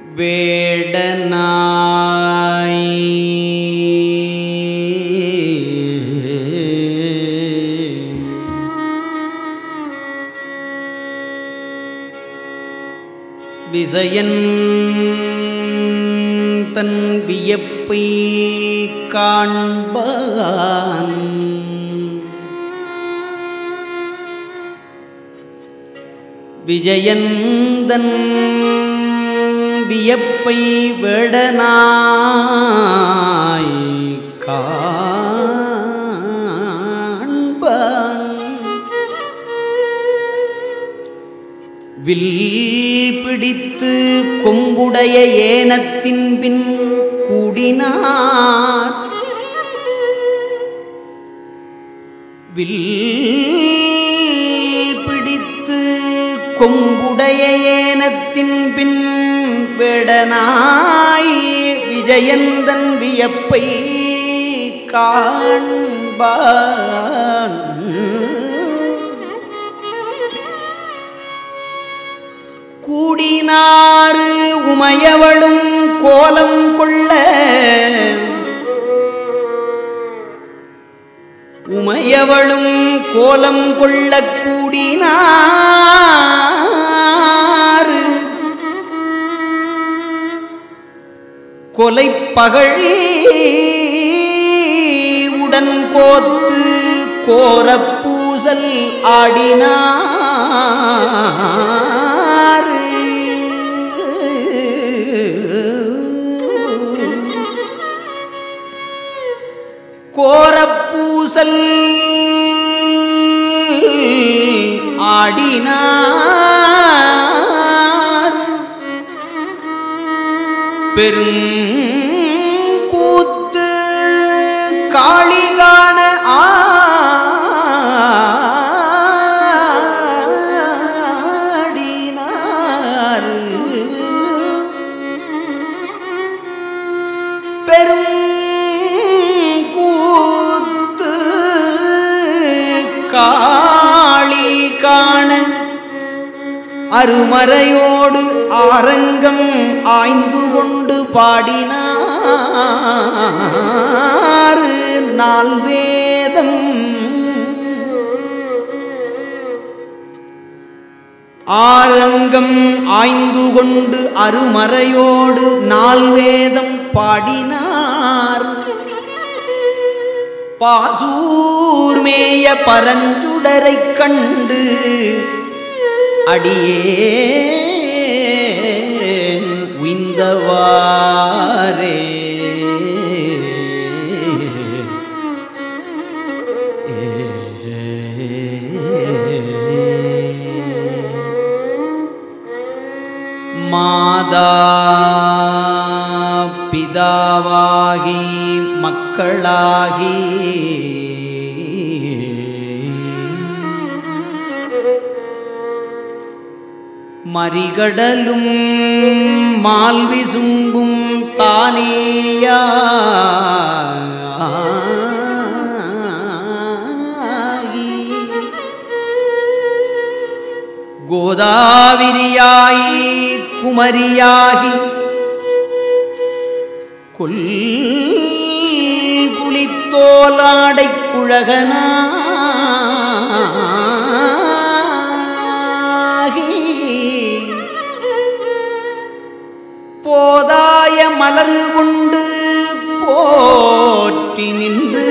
வேடனாய் விசயன் தன் வியப்பை காண்பான் விஜயந்தன் வியப்பை வேடனாய் காண்பான் வில் பிடித்து கொம்புடைய ஏனத்தின் பின் கூடினார் வில் பிடித்து கொம்புடைய ஏனத்தின் பின் வேடனாய் விஜயந்தன் வியப்பை காண்பான் கூடினாறு உமையவளும் கோலம் கொள்ள உமையவளும் கோலம் கொள்ள கூடினாறு கொலைப்பகழி உடன் கோத்து கோரப்பூசல் ஆடினாறு கோரப்பூசல் ஆடினார் பெரும் கூத்து காளிகான ஆடினார் பெரும் கூத்து காளி காண அருமறையோடு ஆரங்கம் ஆய்ந்து கொண்டு பாடினாறு நால் வேதம் ஆரங்கம் ஆய்ந்து கொண்டு அருமறையோடு நால் வேதம் பாடினார் பாசூர்மேய பரஞ்சுடரைக் கண்டு அடியே உய்ந்தவாரே மாதா பிதாவாகி மக்களாகி மறிகடலும் மால்விசும்பும் தானேயா கோதாவிரியாய் குமரியாகி கொல் புலித்தோலாடைக் குழகனாகி போதாய மலரு கொண்டு போற்றி நின்று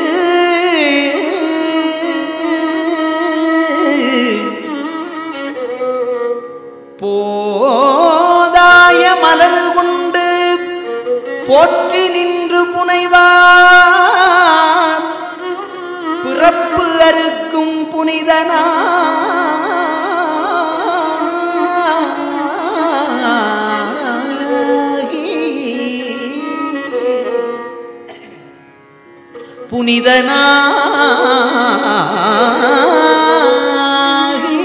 போதாய மலரு கொண்டு போற்றி நின்று புனைவார் பிறப்பு அறுக்கும் புனிதனா புனிதனாகி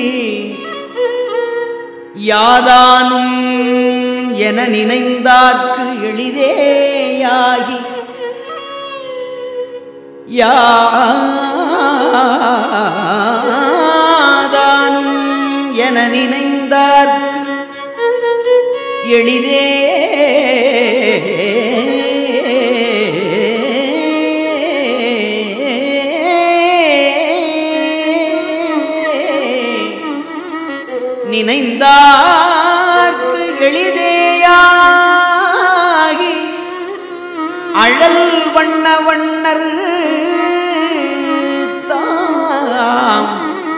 யாதானும் என நினைந்தார்க்கு எளிதேயாகி யாதானும் என நினைந்தார்க்கு எளிதே நினைந்தார்க்கு எளிதேயாகி அழல் வண்ண வண்ணர் தாம்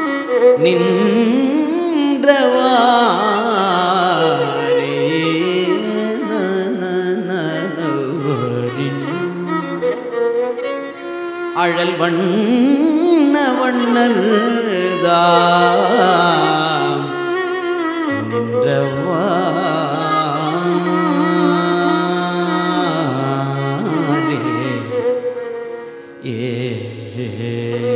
நின்றவாரே நனனனவரின் அழல் வண்ண வண்ணர் தாம் நின்றவாரே ஏ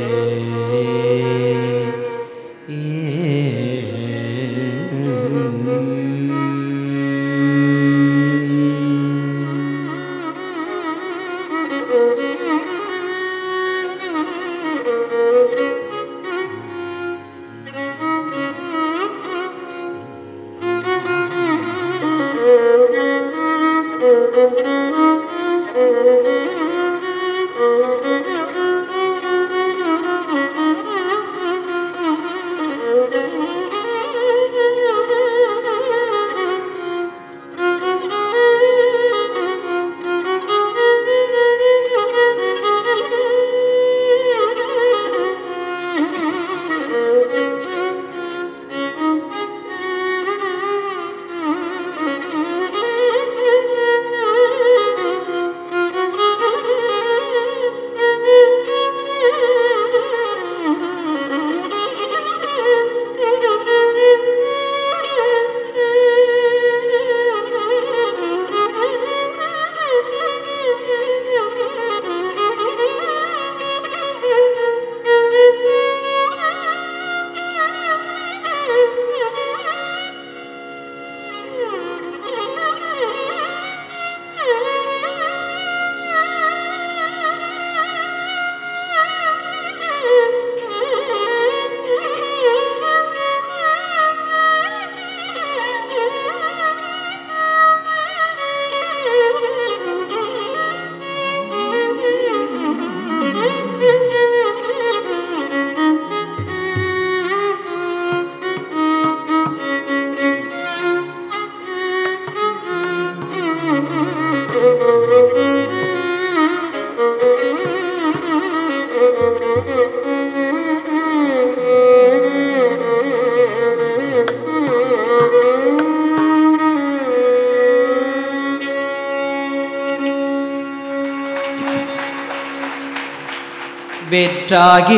வெற்றாகி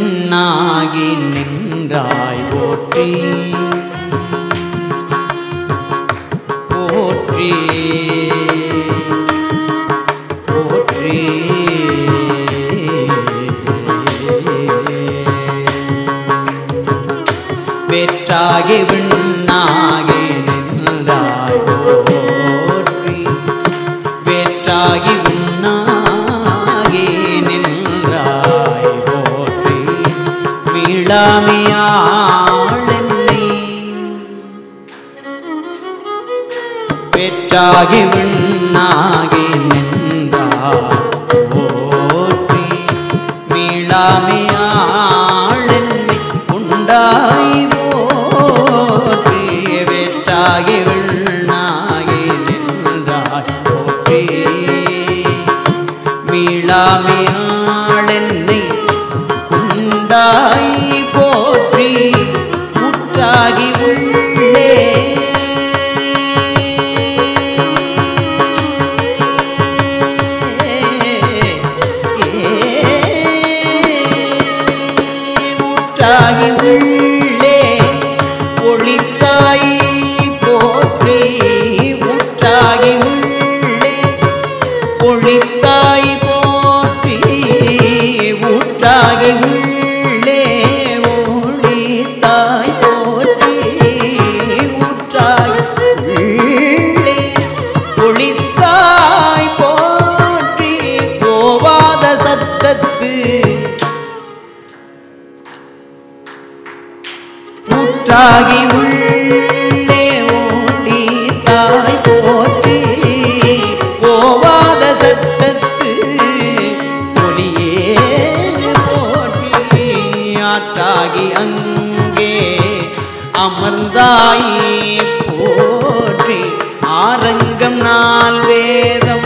விண்ணாகி நின்றாய் போற்றி போற்றி போற்றி வெற்றாகி விண்ணாகி நின்றாய் போற்றி வேற்றாகி உண்ணாகி நின்றாய் போற்றி மீளாமையாளென்னை வேற்றாகி விண்ணாகி நின்றாய் போற்றி மீளாமையாளென்னை உண்டாய் போற்றி வேற்றாகி விண்ணாகி நின்றாய் போற்றி மீளாமையாளென்னை குண்டாய் போற்றி உற்றாகி உள்ளே ஊற்றாகி உள்ளே ஒளித்தாய் போற்றி ஊற்றாகி உள்ளே ஒளித்தாய் போற்றி ஊற்றாகி உள்ளே ஒளித்தாய் போற்றி கலந்தாய் போற்றி ஆரங்கம் நாள் வேதம்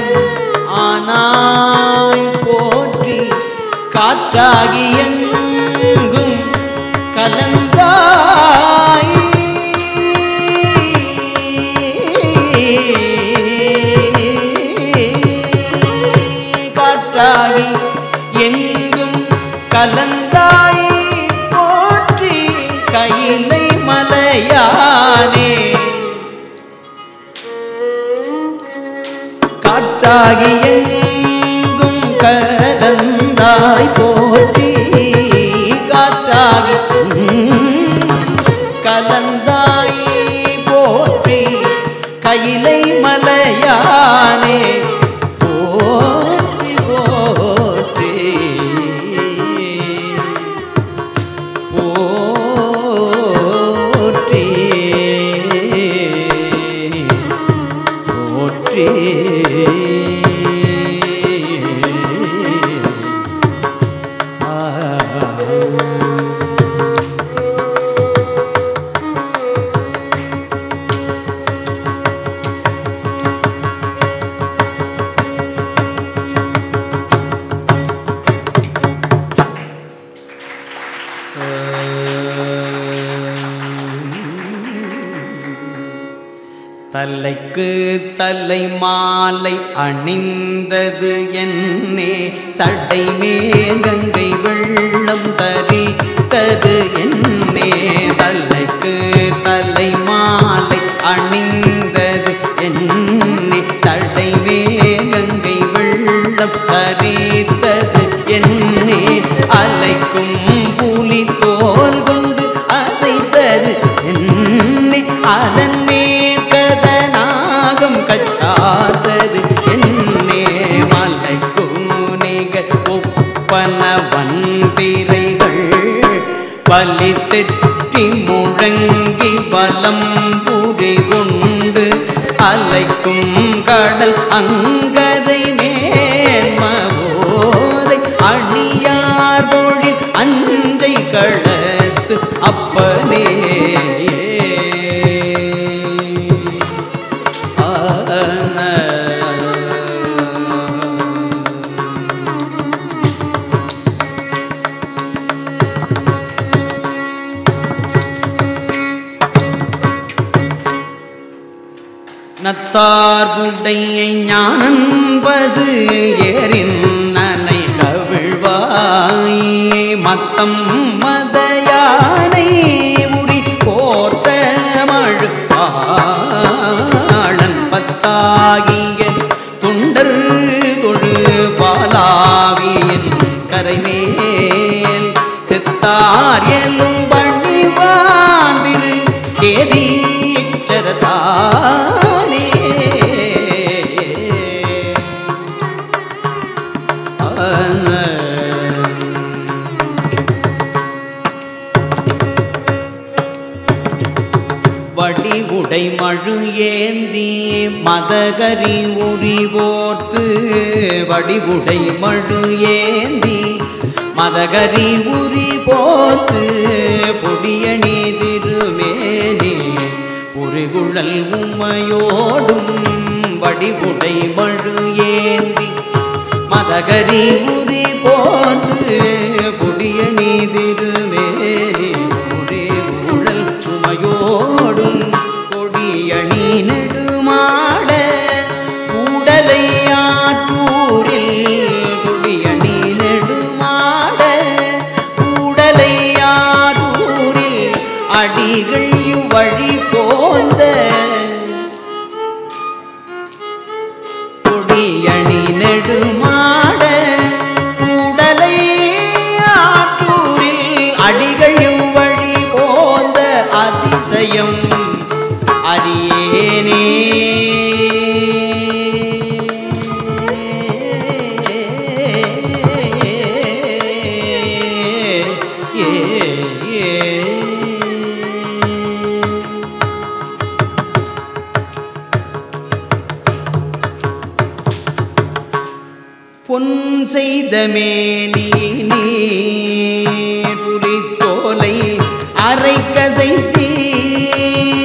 ஆனாய் போற்றி காற்றாகி எங்கும் கலந்தாய் காற்றாகி எங்கும் கலந்தாய் போற்றி கையிலை மலையானே காற்றாகி எங்கும் கலந்தாய் போற்றி காற்றாகி கலந்தாய் போற்றி கையிலை மலையானே போற்றி போற்றி போற்றி போற்றி தலைக்கு தலை மாலை அணிந்தது என்னே சடை மேகங்கை வெள்ளம் தரித்தது என்னே தலைக்கு தலை மாலை அணிந்தது என்னே சடை மேகங்கை வெள்ளம் தரித்தது என்னே அலைக்கும் புலி தோல் கொண்டு அசைத்தது என்னே அதன் மேற்கதனாகம் கச்சாத்தது என்னே மலைக்கூனிக ஒப்பன வந்திரைகள் பலி தெற்றி முழங்கி பலம் புரி கொண்டு அலைக்கும் கடல் அங்கரை மேன்மோதை அணியார் பொழில் அஞ்சை களத்து அப்பனே நத்தார்புடையை ஞானன் பசு ஏறின் நனை கவிழ்வாய் மத்தம் மதயானை உரி கோர்த்த மழுப்பாளன் பத்தாகிய துண்டர் தொழு பாலாவியின் கரைமேல் செத்தார் எல்லும் பண்ணி வாழ்ந்திரு கேதீச்சரதானே வடிவுடை மழு ஏந்தி மதகரி உரி போர்த்து வடிவுடை மழு ஏந்தி மதகரி உரி போர்த்து பொடியணி திருமேனி புரிகுழல் உம்மையோடும் வடிவுடை மழு ஏந்தி மதகரி உரி போர்த்து பொடியணி திருமேனி ஒரே உழல் உமையோடும் கொடியணி நெடுமாட கூடலை ஆற்றூரில் கொடியணி நெடுமாட கூடலை ஆற்றூரில் அடிகள் வழி போந்த கொடியணி நெடுமாட கூடலை ஆற்றூரில் அடிகள் வழி போந்த அதிசயம் அறியேனே ஏ ஏ பொன் செய்த மேனி நீர் புலித்தோலை அரை கசைத்தீ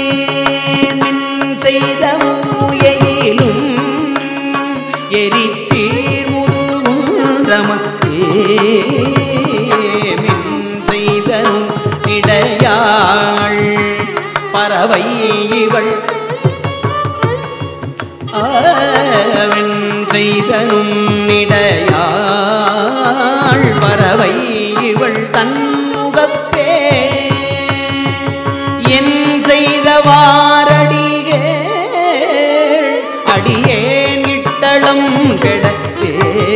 பறவை இவள் ஆவன் செய்த நுண்ணிடையாள் பறவை இவள் தன்முகப்பே என் செய்தவாரடிகே அடியேன் இட்டளம் கிடத்தே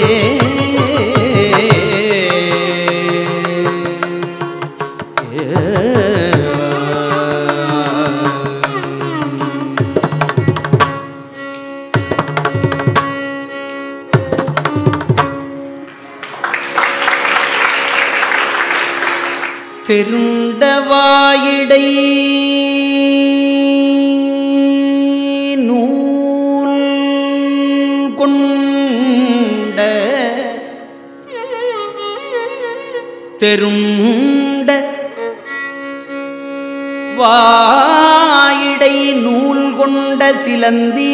தெருண்டவாயிடை நூல் கொண்ட தெருண்ட வாயிடை நூல் கொண்ட சிலந்தி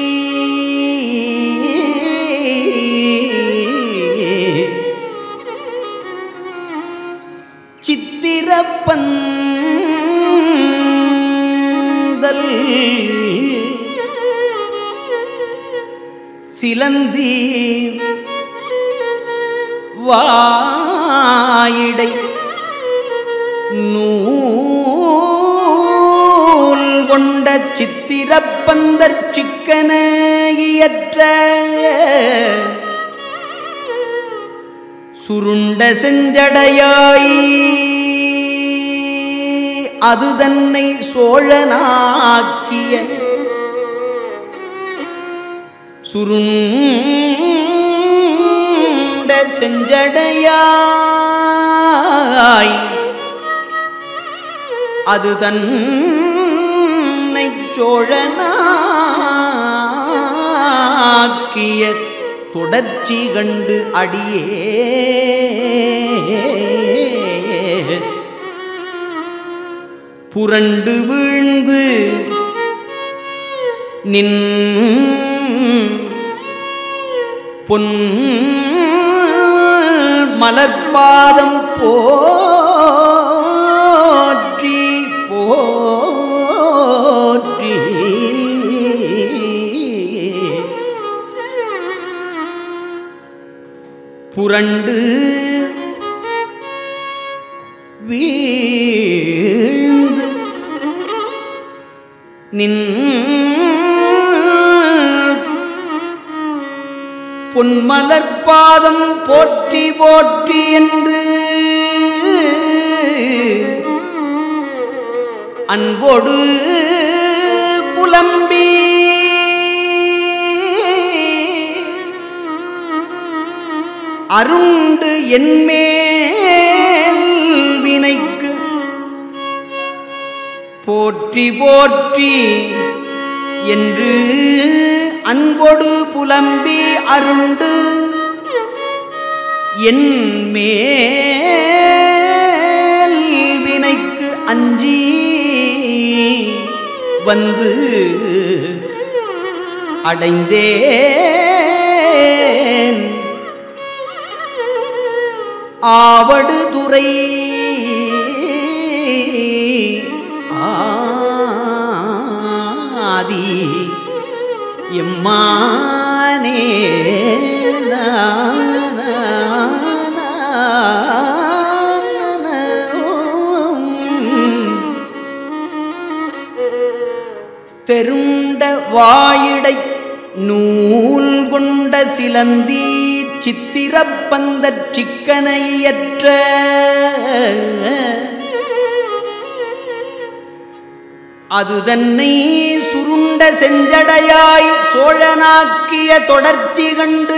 சித்திரப்பந்தல் சிலந்தி வாயிடை நூல் கொண்ட சித்திரப்பந்தர் சிக்கன இயற்ற சுருண்ட செஞ்சடையாய் அது தன்னை சோழனாக்கிய சுருண்ட செஞ்சடையாய் அது தன்னை சோழனாக்கிய தொடர்ச்சி கண்டு அடியே புரண்டு வீழ்ந்து நின் பொன் மலர்பாதம் போற்றி போற்றி புரண்டு வீழ்ந்து நின் பொன்மலர்பாதம் போற்றி போற்றி என்று அன்போடு புலம்பி அருண்டு என்மேல் வினைக்கு போற்றி போற்றி என்று அன்போடு புலம்பி அருண்டு என் மேல் வினைக்கு அஞ்சி வந்து அடைந்தேன் ஆவடு துறை ஆதி எம்மானே தெருண்ட வாயிடை நூல் கொண்ட சிலந்தி சித்திரப்பந்தற் சிக்கனையற்ற அது தன்னை சுருண்ட செஞ்சடையாய் சோழனாக்கிய தொடர்ச்சி கண்டு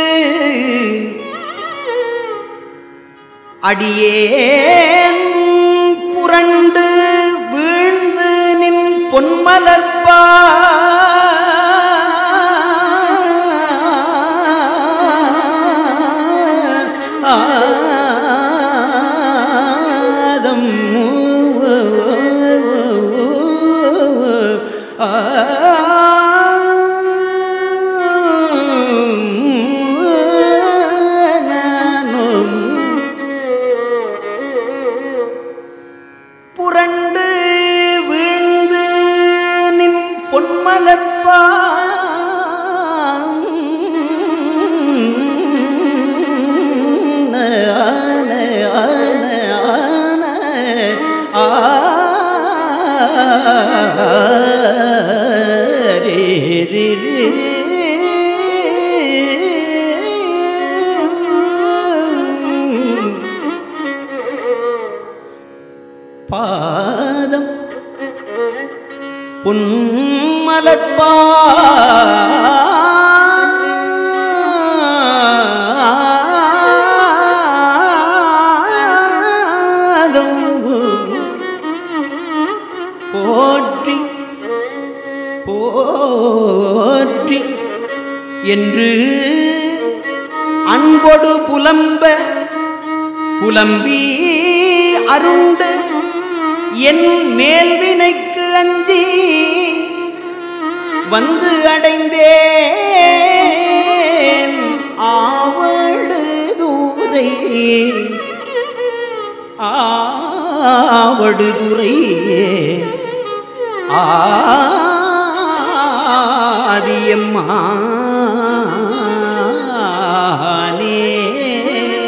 அடியேன் புரண்டு வீழ்ந்து நின் பொன்மலர்பா ஆதம் புரண்டு வீழ்ந்து பாதம் பொன்மலர்பா போற்றி போற்றி என்று அன்பொடு புலம்ப புலம்பி அருண்டு என் மேல்வினைக்கு அஞ்சி வந்து அடைந்தேன் ஆவடு தூரை ஆவடுதுறை ஆதியம்மானே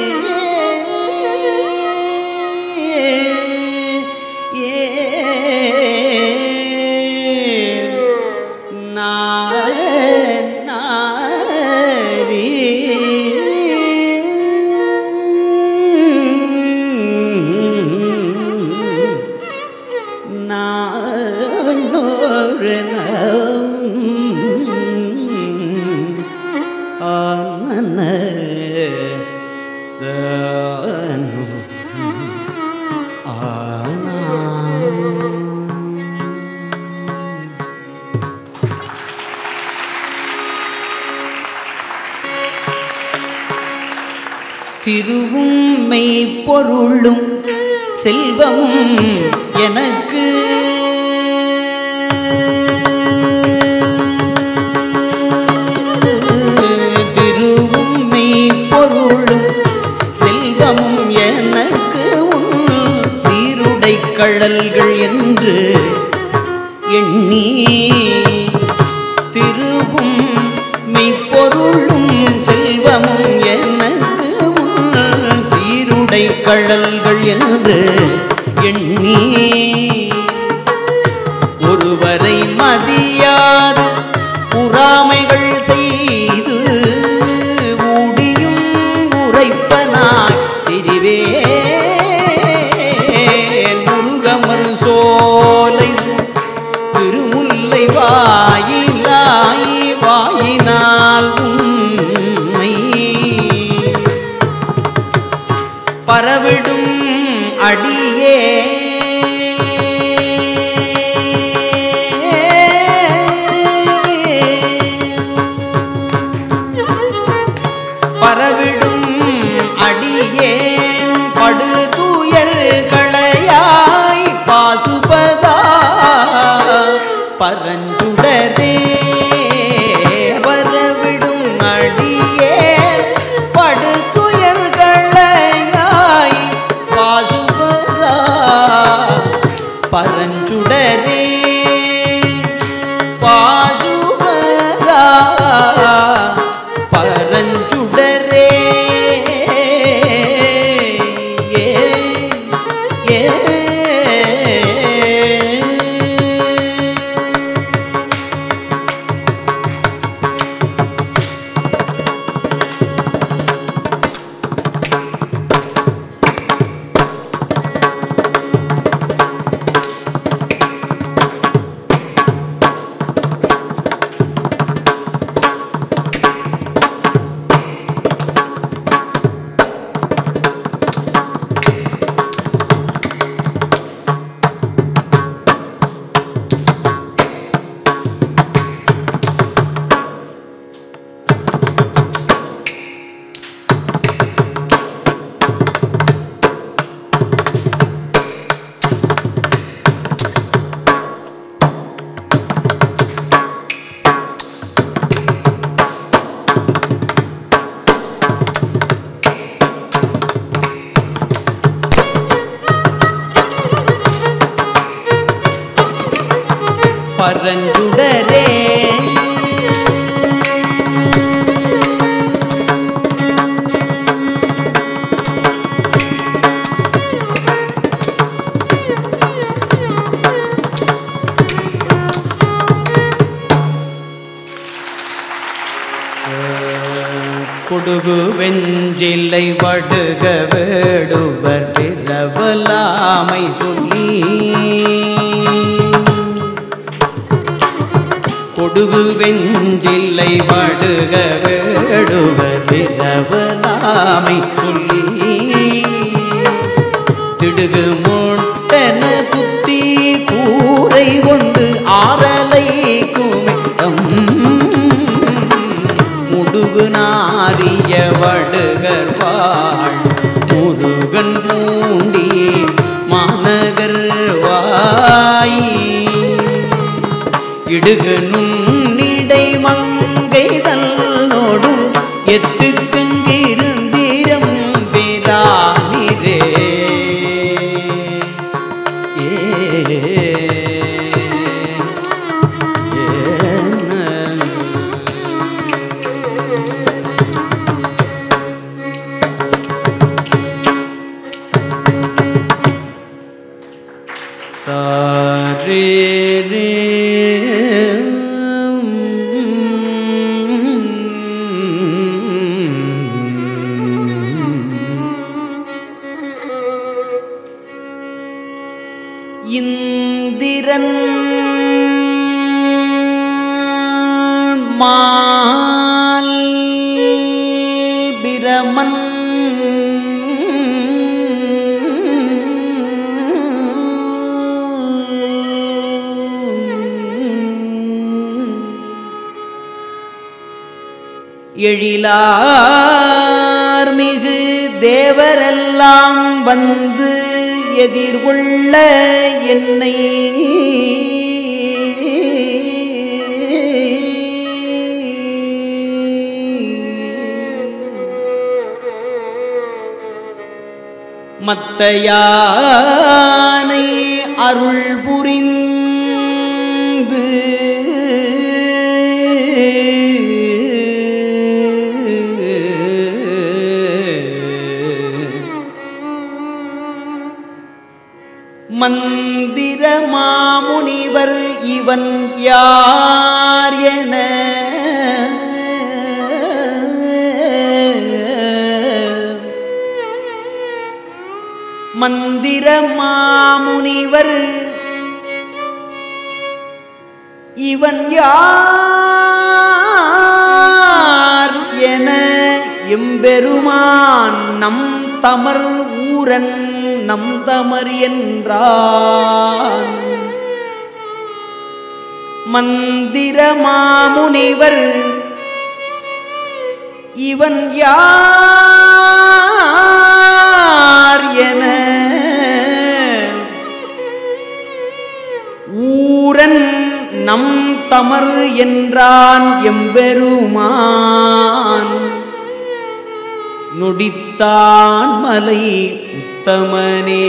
திருவும் மெய்ப்பொருளும் செல்வமும் எனக்கு திருவும் மெய்ப்பொருளும் செல்வமும் எனக்கு உன் சீருடை கழல்கள் என்று எண்ணி திருவும் மெய்ப்பொருளும் செல்வமும் எனக்கு உன் சீருடை கழல்கள் என்று எண்ணி ஒருவரை மதியாது புறாமைகள் செய்து ஊடியும் உரைப்பனாய் திரிவேன் முருகமர் சோலை சூழ் திருமுல்லை வாயிலாய் வாயினால் உன்னை பரவிடும் அடியே பரவிடும் அடியேன் படுதுயர் களையாய் பாசுபதா பரஞ்சுடரே வரவிடும் அடியேன் படுதுயர் களையாய் பாசுபதா பரஞ்சுடரே பாசுபதா பரஞ்சுடரே ஏ ஏ பரஞ்சுடரே கொடுகு வெஞ்சிலை வடுக வேடுவர் பிறவலாமை சொல்லி கொடுகு வெஞ்சில்லை வடுக வேடுவர் பிறவலாமை சொல்லி திடுகு முட்டன குத்தி கூரை கொண்டு ஆரலை குமிட்டம் முடுகு நாரிய வடுகர் வாழ் முருகன் பூண்டி மாநகர் வாய் இடுகு நுண்ணிடை மங்கை தன்னோடும் எத்துக்குங்கிருந்திரம் பிரானிரே ஏ தாரே ரே இந்திரன் மால் பிரமன் எழிலார் மிகு தேவரெல்லாம் வந்து எதிர்கொள்ள என்னை மத்த யானை அருள் புரிந்து மந்திர மாமுனிவர் இவன் யார் என மந்திர மாமுனிவர் இவன் யார் என எம்பெருமான் நம் தமர் ஊரன் நம் தமர் என்றான் மந்திர மாமுனிவர் இவன் யார் என ஊரன் நம் தமர் என்றான் எம்பெருமான் நொடித்தான் மலை உத்தமனே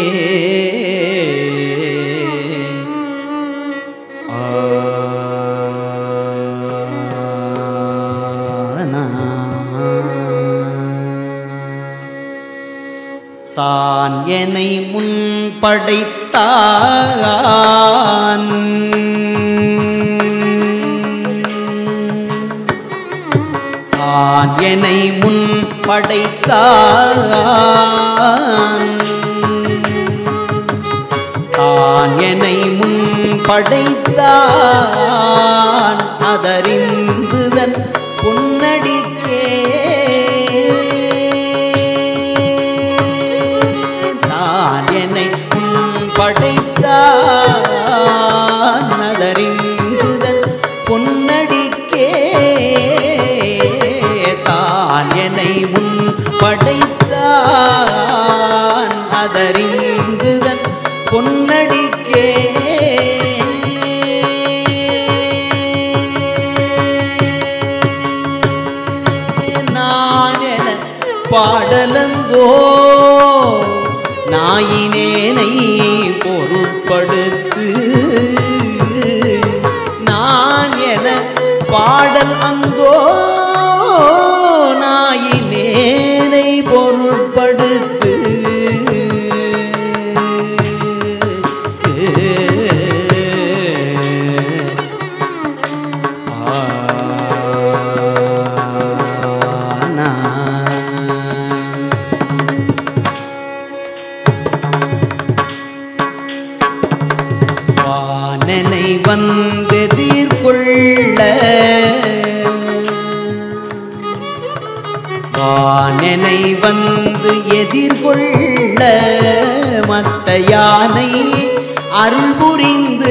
ஆனா. தான் என்னை முன் படைத்தான் தான் என்னை முன் படைத்தான் தான் என்னை முன் படைத்தான் அதறிந்துதன் பொன்னடிக்கே தான் என்னை முன் படைத்தான் அதறிந்துதன் பொன்னடிக்கே தான் என்னை முன் படைத்தான் அதறிந்துதன் பொன்னடிக்கே நான் என பாடலந்தோ நாயினேனை பொருட்படுத்து நான் என பாடல் அந்தோ நாயினேனை பொருட்படுத்து ஆனா வந்தெதிர்கொள்ள வானனை வந்து எதிர்கொள்ள மத்த யானை அருள் புரிந்து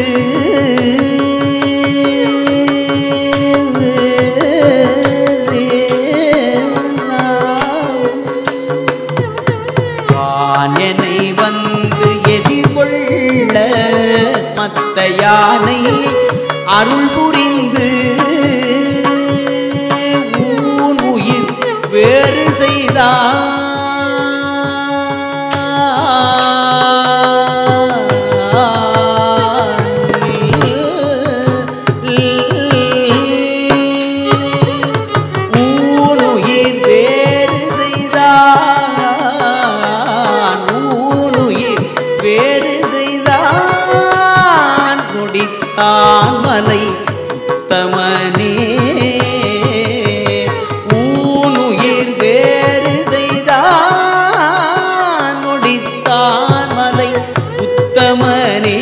வானனை வந்து எதிர்கொள்ள மத்த யானை அருள் புரிந்து ஊன் உயிர் வேறு செய்தான் ஊனுயிர் வேறு செய்தான் ஊனுயிர் வேறு செய்தான் முடித்தான் மலை உத்தமனே ஊனுயிர் வேறு செய்தான் முடித்தான் மலை உத்தமனே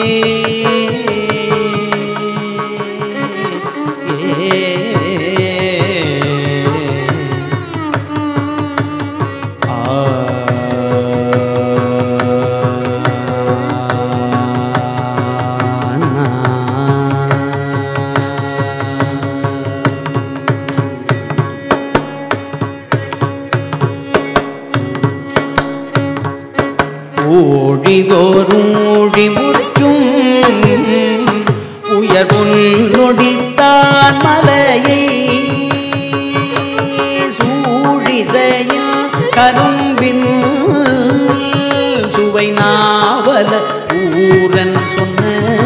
ஊழிதோறும் ஊழி முற்றும் உயர்வுள் நொடித்தான் மலையை சூழிசையில் கரும்பின் சுவை நாவல ஊரன் சொன்ன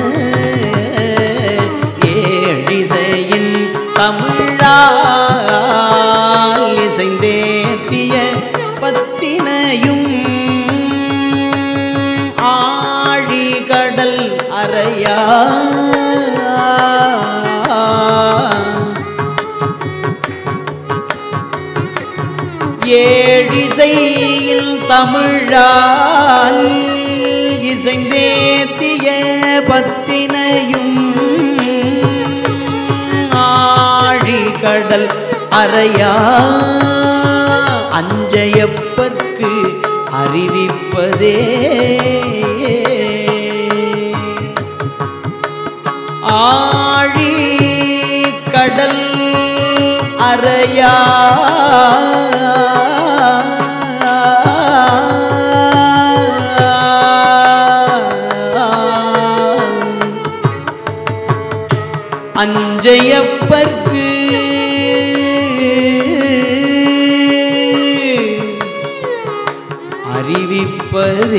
ஏழிசையின் தமிழால் இசைந்தேத்திய பத்தினையும் ஆழிகடல் அறையா ஏழிசையில் தமிழால் இசைந்தேத்திய பத்தினையும் ஆழிகடல் அறையா அஞ்சையப்பற்கு அறிவிப்பதே ஆழி கடல் அறையா அஞ்சையப்பற்கு அறிவிப்பதே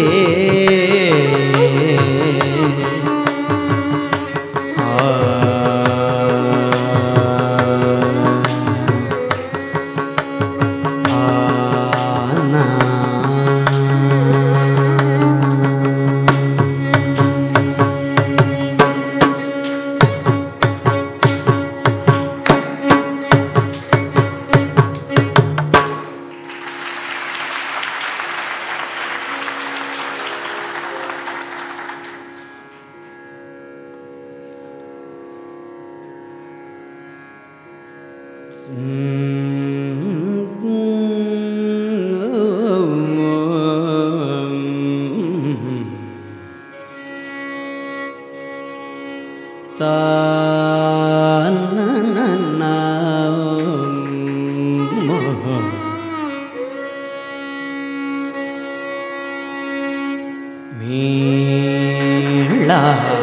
மீளா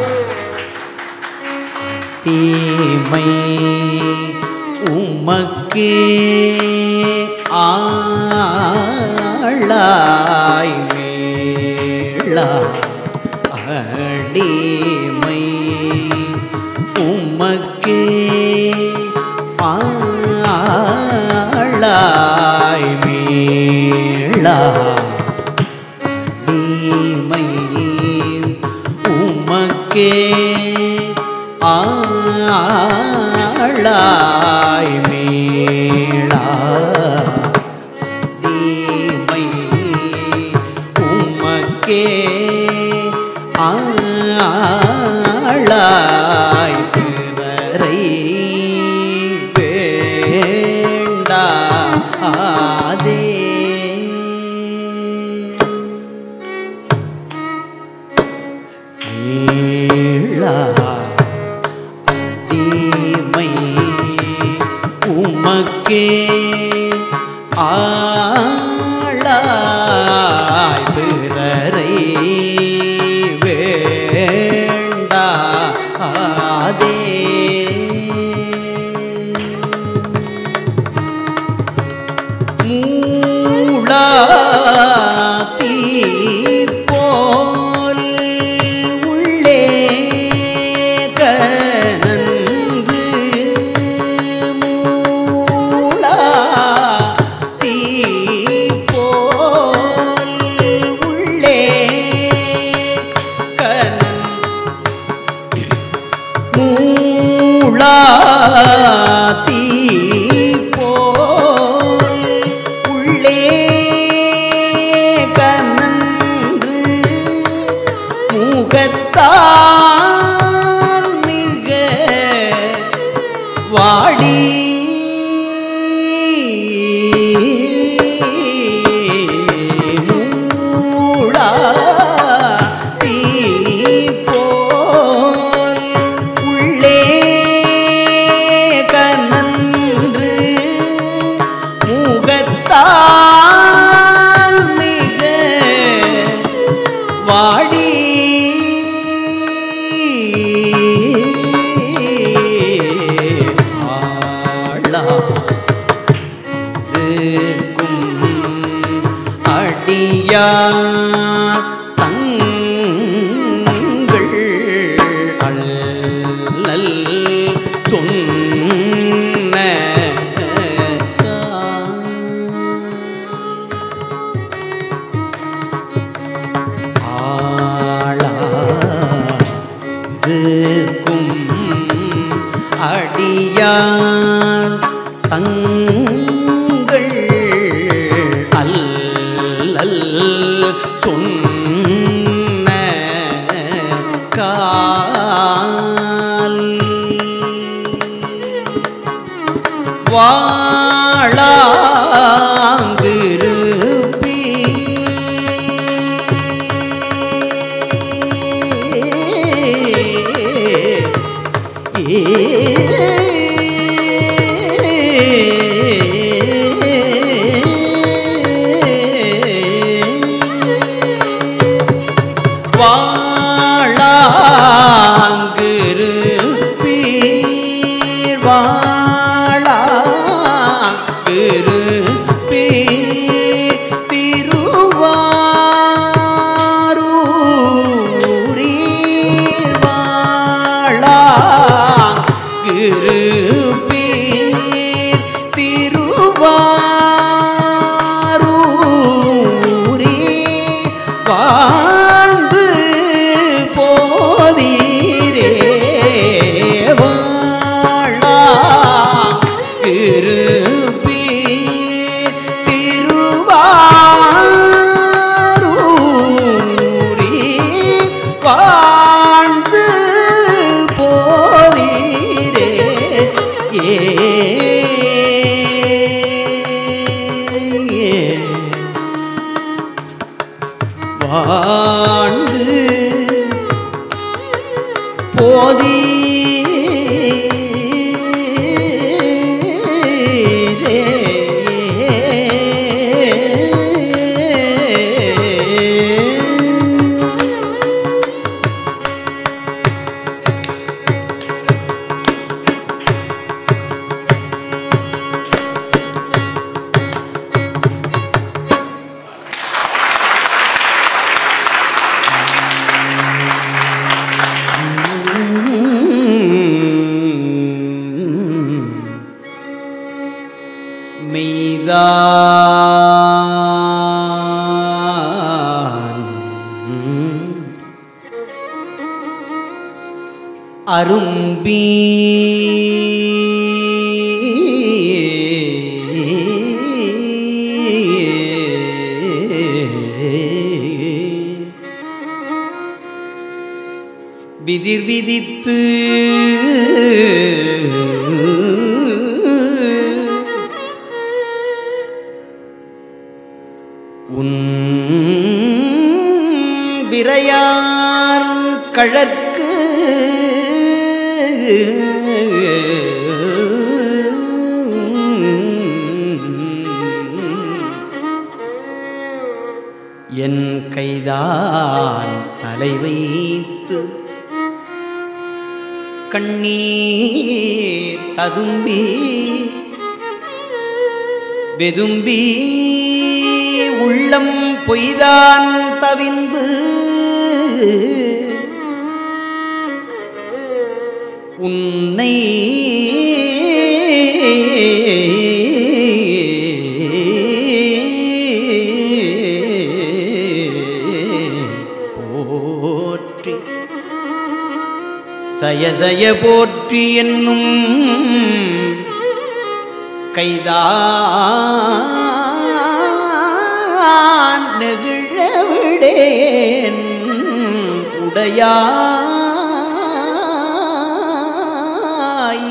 தீமை உமக்கே ஆளாய் மீளா அடிமை உமக்கே ஆளாய் மீளா அடிமை உமக்கே ஆளாய் மீளா தீமை உமக்கே ஆளாய் நமக்கே ஆளாய் பிறரை வேண்டாதே மூளாத்தி போல் உள்ளே கனன்று மூளாத்தி போல் உள்ளே கனன் மூளாத்தி போல் உள்ளே கனன்று முகத்தான் மிக வாடி மூளாத்தி போல் உள்ளே கனன்று முகத்தால் மிக வாடி ஆளா இருக்கும் அடியா தங்கள் அல்லல் சொன்ன ஆளாக்கும் அடியான் தங்கள் அல்லல் சொன்ன கால் வாழாங்கிருப்பி வாழாங்கிருப்பீர் வாழாங்கிருப்பீர் திருவாரூரீர் வாழாங்கிருப்பீர் திருவாரூரீர் வாழ்ந்து போதீரே வாழா இருப்பீர் திருவாரூரீர் வாழ்ந்து போதீரே ஏ வாழ்ந்து போதி மெய்தான் அரும்பி விதிர் விதித்து உன் விரையார் கழற்கு கண்ணீர் ததும்பி வெதும்பி உள்ளம் பொய்தான் தவிந்து உன்னை போற்றி சய சய போற்றி என்னும் கைதான் நெகிழ விடேன் உடையாய்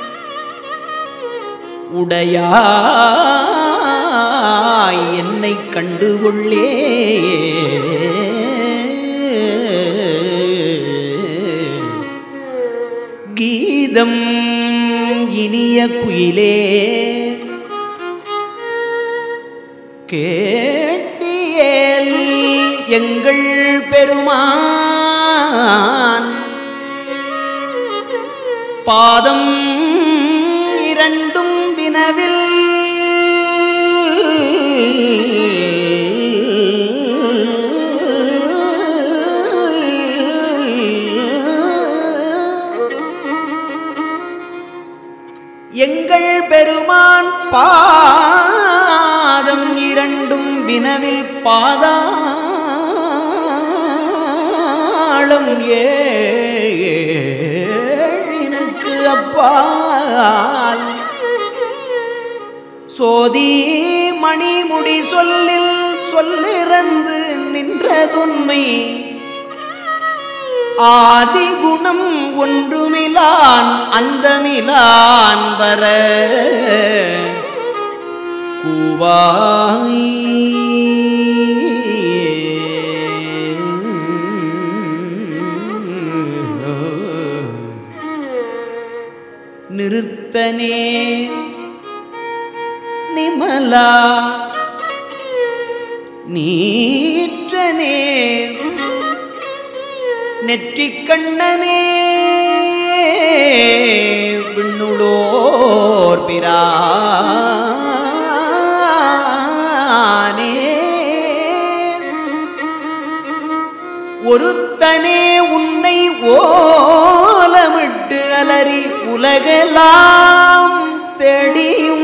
உடையாய் என்னை கண்டுகொள்ளே கீதம் இனிய குயிலே கேட்டியேல் எங்கள் பெருமான் பாதம் இரண்டும் வினவில் எங்கள் பெருமான் பாதம் இரண்டும் வினவில் பாதாளம் ஏழினுக்கு அப்பால் சோதி மணிமுடி சொல்லில் சொல்லிறந்து நின்றதுண்மை ஆதிகுணம் ஒன்றுமிலான் அந்தமிலான் வர கூவாய் நிறுத்தனே நிமலா நீற்றனே நெற்றிக் கண்ணனே விண்ணுளோர் பிரானே ஒருத்தனே உன்னை ஓலமிட்டு அலறி உலகெல்லாம் தேடியும்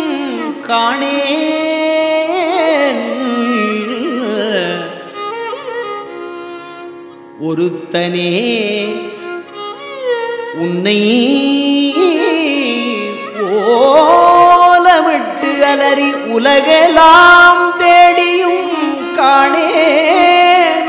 காணேன் ஒருத்தனே உன்னை ஓலமிட்டு அலறி உலகெல்லாம் தேடியும் காணேன்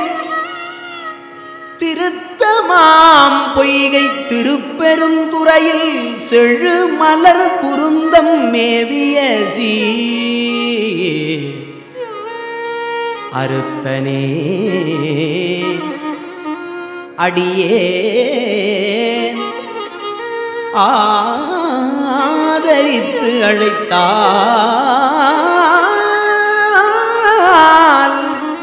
திருத்தமாம் பொய்கை திருப்பெருந்துறையில் செழு மலர் குருந்தம் மேவிய சீ அறுத்தனே அடியே ஆதரித்து அழைத்தால்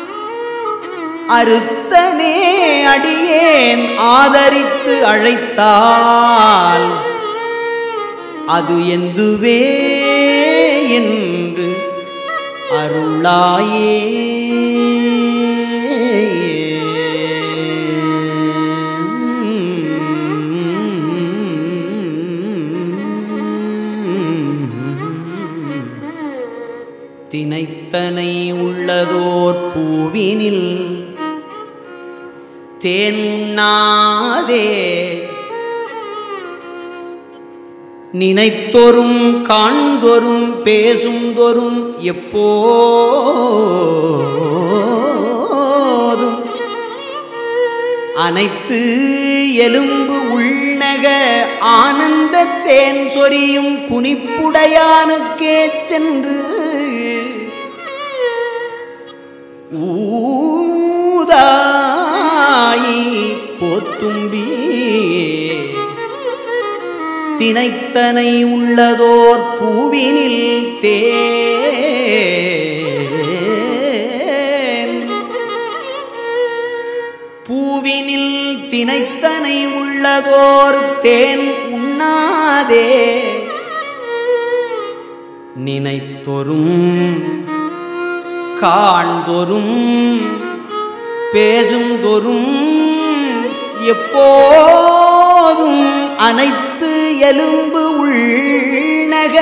அறுத்தனே அடியேன் ஆதரித்து அழைத்தால் அது எந்துவே என்று அருளாயே தினைத்தனை உள்ளதோர் பூவினில் தேன் உண்ணாதே நினைத்தொரும் காண்தொரும் பேசுந்தொரும் எப்போதும் அனைத்து எலும்பு உள்நக ஆனந்த தேன் சொரியும் குனிப்புடையானுக்கே சென்று ஊதாயி போத்தும்பி தினைத்தனை உள்ளதோர் பூவினில் தேன் பூவினில் தினைத்தனை உள்ள உள்ளதோர் தேன் உண்ணாதே நினைத்தொரும் காண்தொரும் பேசுந்தொரும் எப்போதும் அனைத்து எலும்பு உள்நக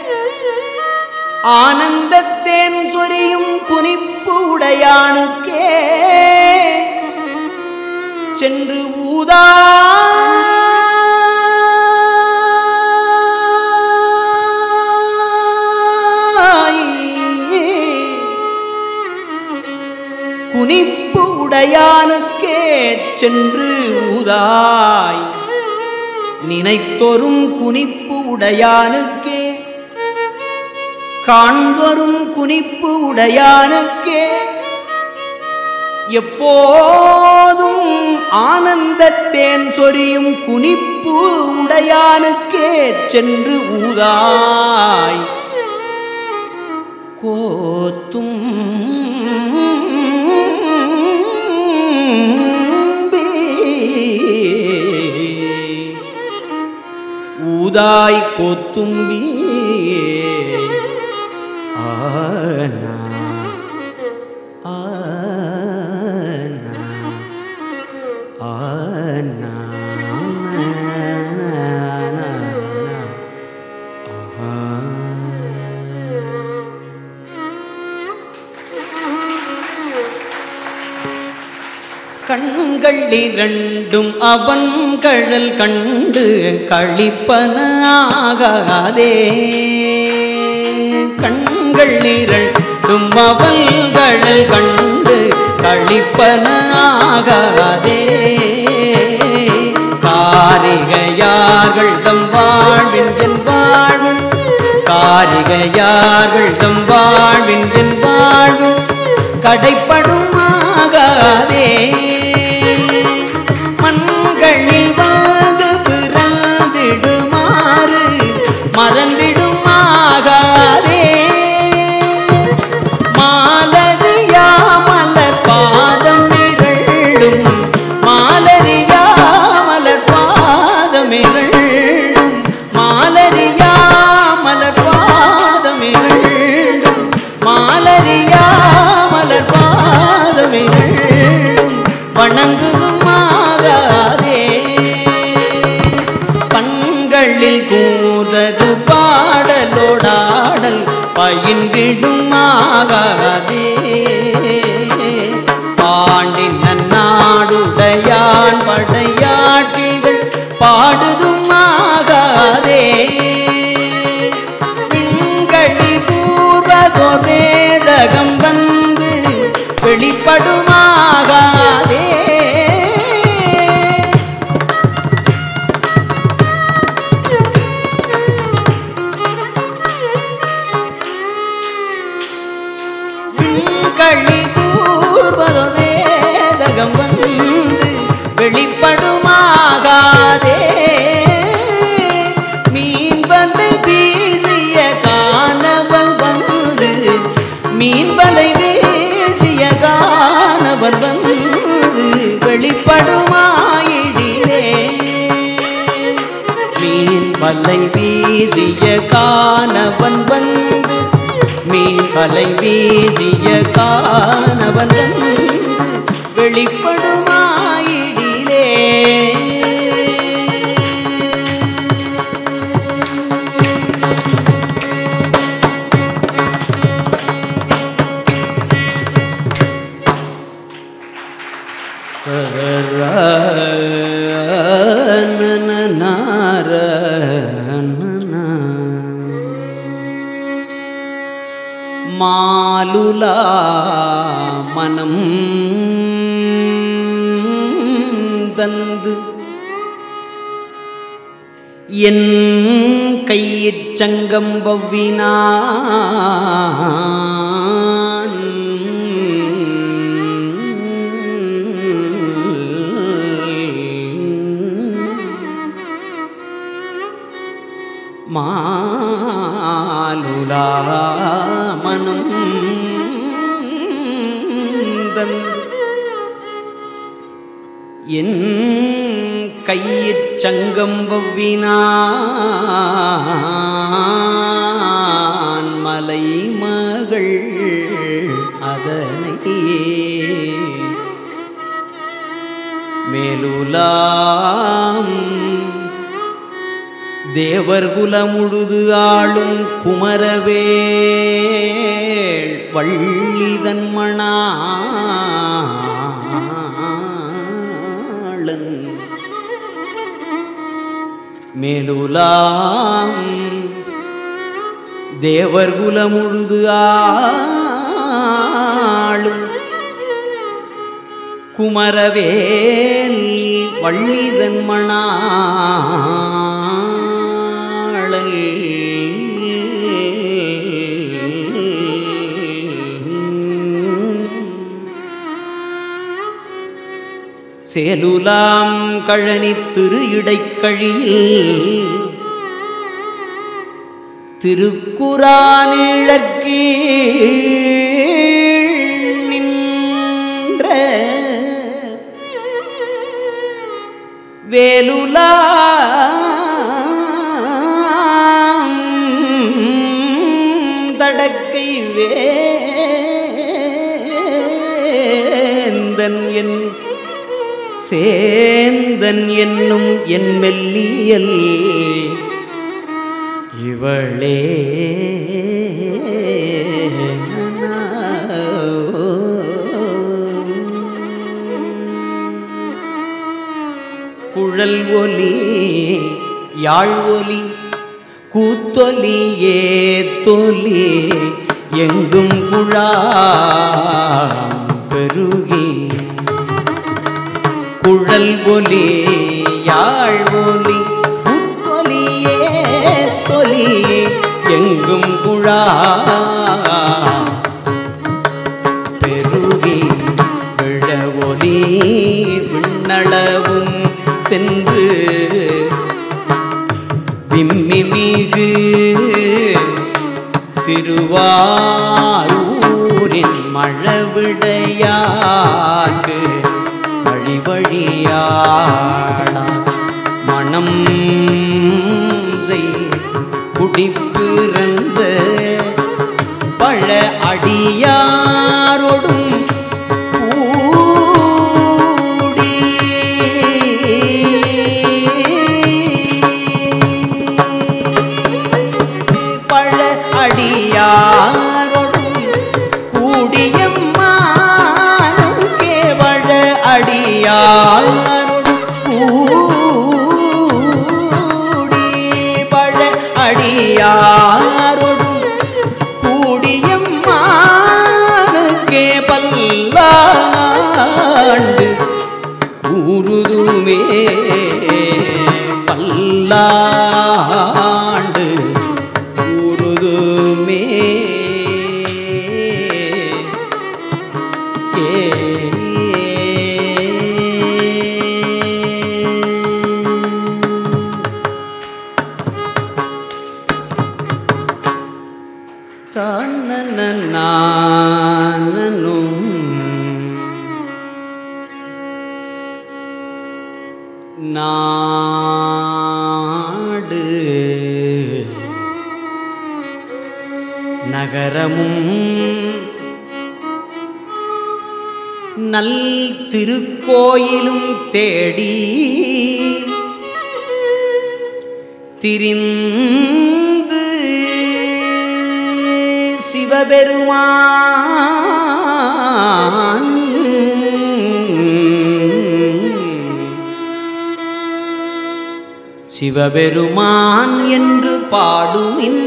ஆனந்தத்தேன் சொரியும் குனிப்பு உடையானுக்கே சென்று ஊதா குனிப்பு உடையானுக்கே சென்று ஊதாய் நினைத்தொரும் குனிப்பு உடையானுக்கே காண்பரும் குனிப்பு உடையானுக்கே எப்போதும் ஆனந்தத்தேன் சொரியும் குனிப்பு உடையானுக்கே சென்று ஊதாய் கோத்தும் ஊதாய் கோத்தும்பி ஆனா ஆனா ஆனா கண்கள் இரண்டும் அவன் கழல் கண்டு கழிப்பன ஆகாதே கண்கள் இரண்டும் அவள் கழல் கண்டு கழிப்பன ஆகாதே காரிகையார்கள் தம் வாழ்வின் என் வாழ்வு காரிகையார்கள் தம் வாழ்வின் என் வாழ்வு கடைப்படும் ஆகாதே மண்களில் வந்து பிறந்திடுமாறு மறந்திடும் ஆகாதே மாலரியா மலர் பாதம் இரண்டும் மாலரியா மலர் பாதம் இரண்டும் மாலரியா மலர் பாதம் இரண்டும் மாலரியா மலர் பாதம் இரண்டும் வணங்குமாகாதே கண்களில் கூறது பாடலோடாடல் பயின்றிடுமாகாதே பாண்டின் நன்னாடுடையான் படையாட்டிகள் பாடுதுமாகாதே விண்களி கூர்வதோ வேதகம் வந்து வெளிப்படுமாகாதே விண்களி கூர்வதோ வேதகம் வந்து வெளிப்படுமாகாதே மீன் வலை வீசிய காணவல் வந்து மீன் வலை வீசிய காணவல் வந்து வெளிப்படுமாயிடிலே மீன் வலை வீசிய காணவன் வந்து மீன் வலை வீசிய காணவன் வந்து வெளிப்படுமாயிடிலே மாலுலா மனம் தந்து என் கையிற் சங்கம் பவ்வினான் மாலுலா மனம் தந்து என் கையிற் சங்கம் வவ்வினான் மலை மகள் அதனை மேலுலாம் தேவர் குலமுழுது ஆளும் குமரவேள் வள்ளிதன் மணாளன் மேலுலாம் தேவர் குலமுழுது ஆளும் குமரவேல் வள்ளிதன் மணாளல் சேலுலாம் கழனி திரு இடைக்கழியில் திருக்குறானிழற்கீழ் நின்ற வேலுலாம் தடக்கை வேந்தன் என் சேந்தன் என்னும் என் மெல்லியல் இவளே குழல் ஒலி யாழ் ஒலி கூத்தொலி ஏத்தொலி எங்கும் குழாம் பெருகி குழல் ஒலி யாழ் ஒலி புத்தொலியே தொலி எங்கும் குழா பெருகி விழ ஒலி விண்ணளவும் சென்று விம்மிமிகு திருவாரூரின் மழவிடையாக்கு வழி வழியாளா மனம் செய் குடிப்பிறந்த பழ அடியாரோடும் கூடி பழ அடியாரோடும் கூடியம்மானு கேவழ அடியாரோடும் கூடி பழ அடியாரோடும் கூடியம்மானுக்கே பல்லாண்டு கூறுதுமே பல்லாண்டு கூறுதுமே தானனும் நாடு நகரமும் நல் திருக்கோயிலும் தேடி திரிந்து சிவபெருமான் சிவபெருமான் என்று பாடுமின்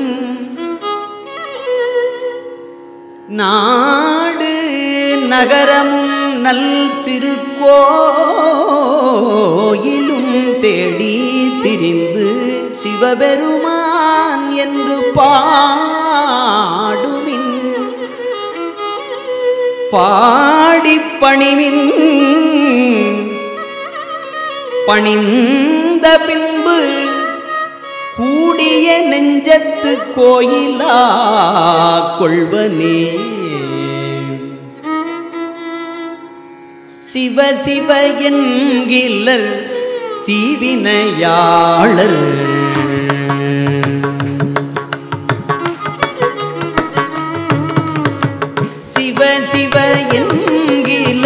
நாடு நகரமும் நல் திருக்கோயிலும் தேடி திரிந்து சிவபெருமான் என்று பாடுமின் பாடிப் பணிவின் பணிந்த பின்பு கூடிய நெஞ்சத்து கோயிலா கொள்வனே சிவ சிவ என்கிலர் தீவினையாளர் சிவ சிவ என்கில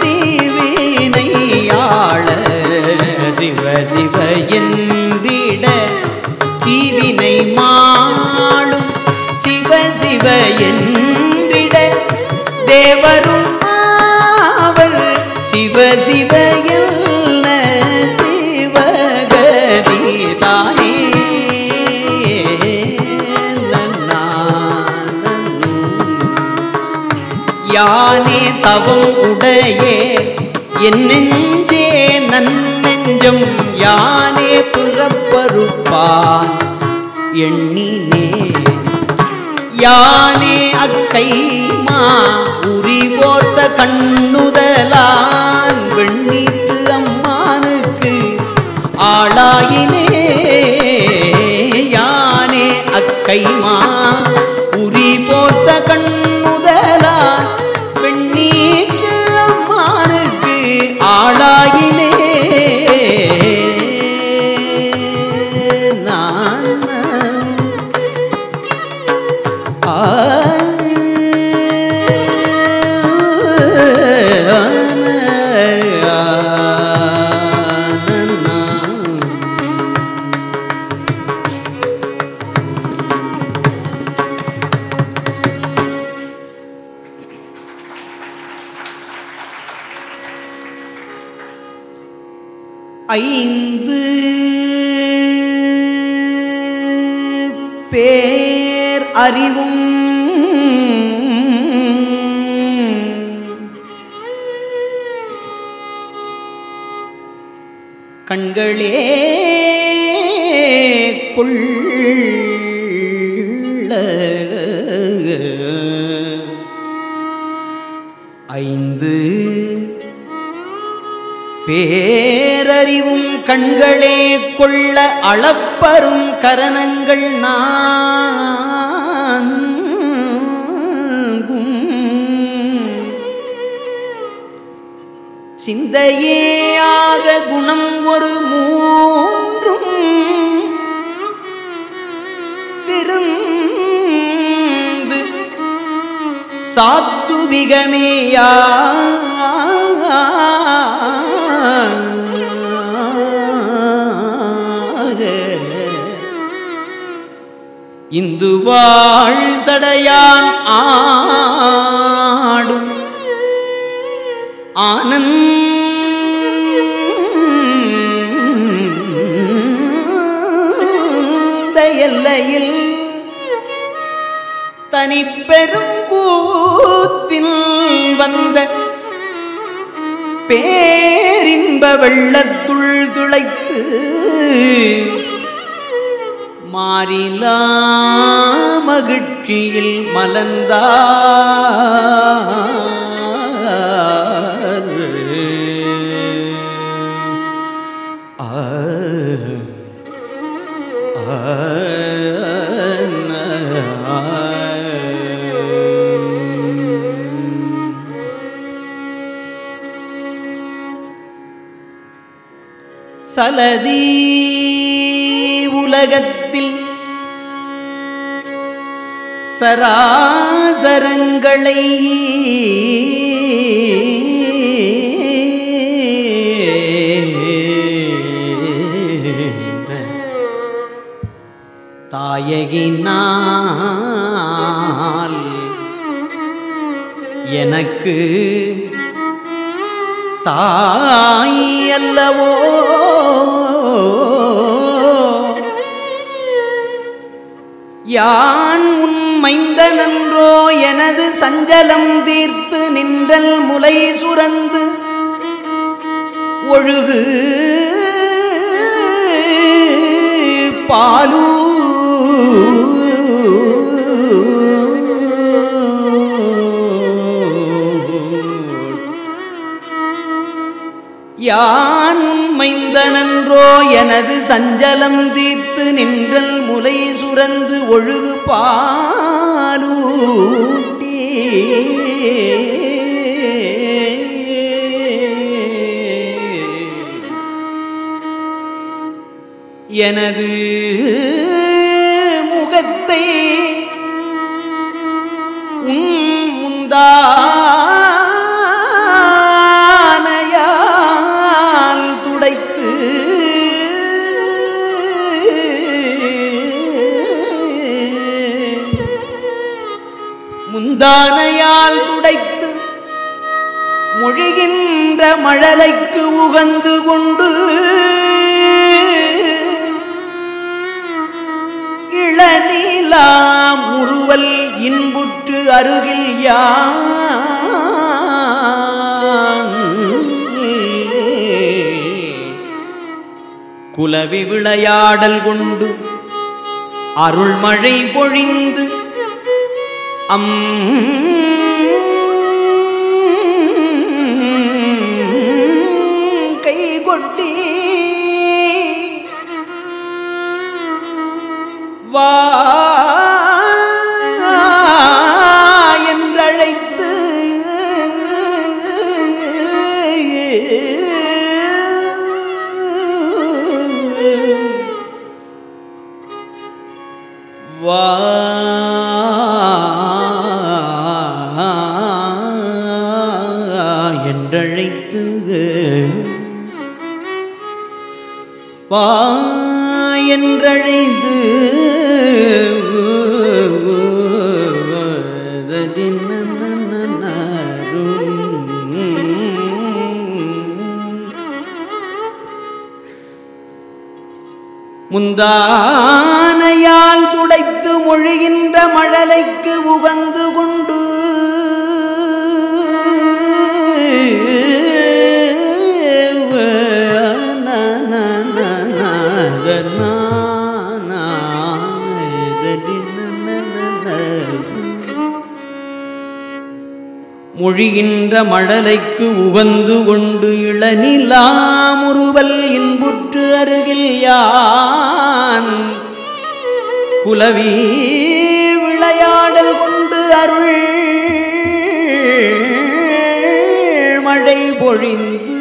தீவினையாளர் சிவ சிவ என்றிட தீவினை மாளும் சிவ சிவ என்றிட தேவரும் ஆவர் சிவ சிவ என்ன சிவகதி தானே யானே தவம் உடையே என் நெஞ்சே நன் நெஞ்சம் யானே புறப்பருப்பான் எண்ணினே யானே அக்கை மா உரி போர்த்த கண்ணுதலான் வெண்ணீற்று அம்மானுக்கு ஆளாயினே யானே அக்கை மா உரி போர்த்த கண்ணுதலான் வெண்ணீற்று அம்மானுக்கு ஆளாயினே நான் ஐந்து பேர் அறிவும் கண்களே கொள்ள ஐந்து பேரறிவும் கண்களே கொள்ள அளப்பரும் கரணங்கள் நான்கும் சிந்தையேயாக குணம் ஒரு மூன்றும் திருந்து சாத்துவிகமேயா இந்து வாழ் சடையான் ஆடும் ஆனந்த எல்லையில் தனி பெருங்கூத்தில் வந்த பேரின்ப வெள்ளத்துள் துளைத்து மாறிலா மகிழ்ச்சியில் மலர்ந்தார் ஆ சலதி உலகத்தில் சராசரங்களை தாயகினால் எனக்கு தாய் அல்லவோ யான் உன் மைந்தனன்றோ எனது சஞ்சலம் தீர்த்து நின்றல் முலை சுரந்து ஒழுகு பாலூ யான் உண்மைந்தனன்றோ எனது சஞ்சலம் தீர்த்து நின்றல் முலை சுரந்து ஒழுகு பாலூட்டி எனது முகத்தை உன் முந்தானையால் துடைத்து முந்தானையால் துடைத்து மொழிகின்ற மழலைக்கு உகந்து கொண்டு இளநீலாம் முறுவல் இன்புற்று அருகில் யான் குலவி விளையாடல் கொண்டு அருள்மழை பொழிந்து அம் கை கொட்டி வா என்றழைத்து வா என்றழைத்து வா என்றழைத்து முந்தானையால் துடைத்து மொழிகின்ற மழலைக்கு உகந்து கொண்டு மொழிகின்ற மழலைக்கு உகந்து கொண்டு இளநிலாமுறுவல் இன்புற்று அருகில் யான் குலவி விளையாடல் கொண்டு அருள் மழை பொழிந்து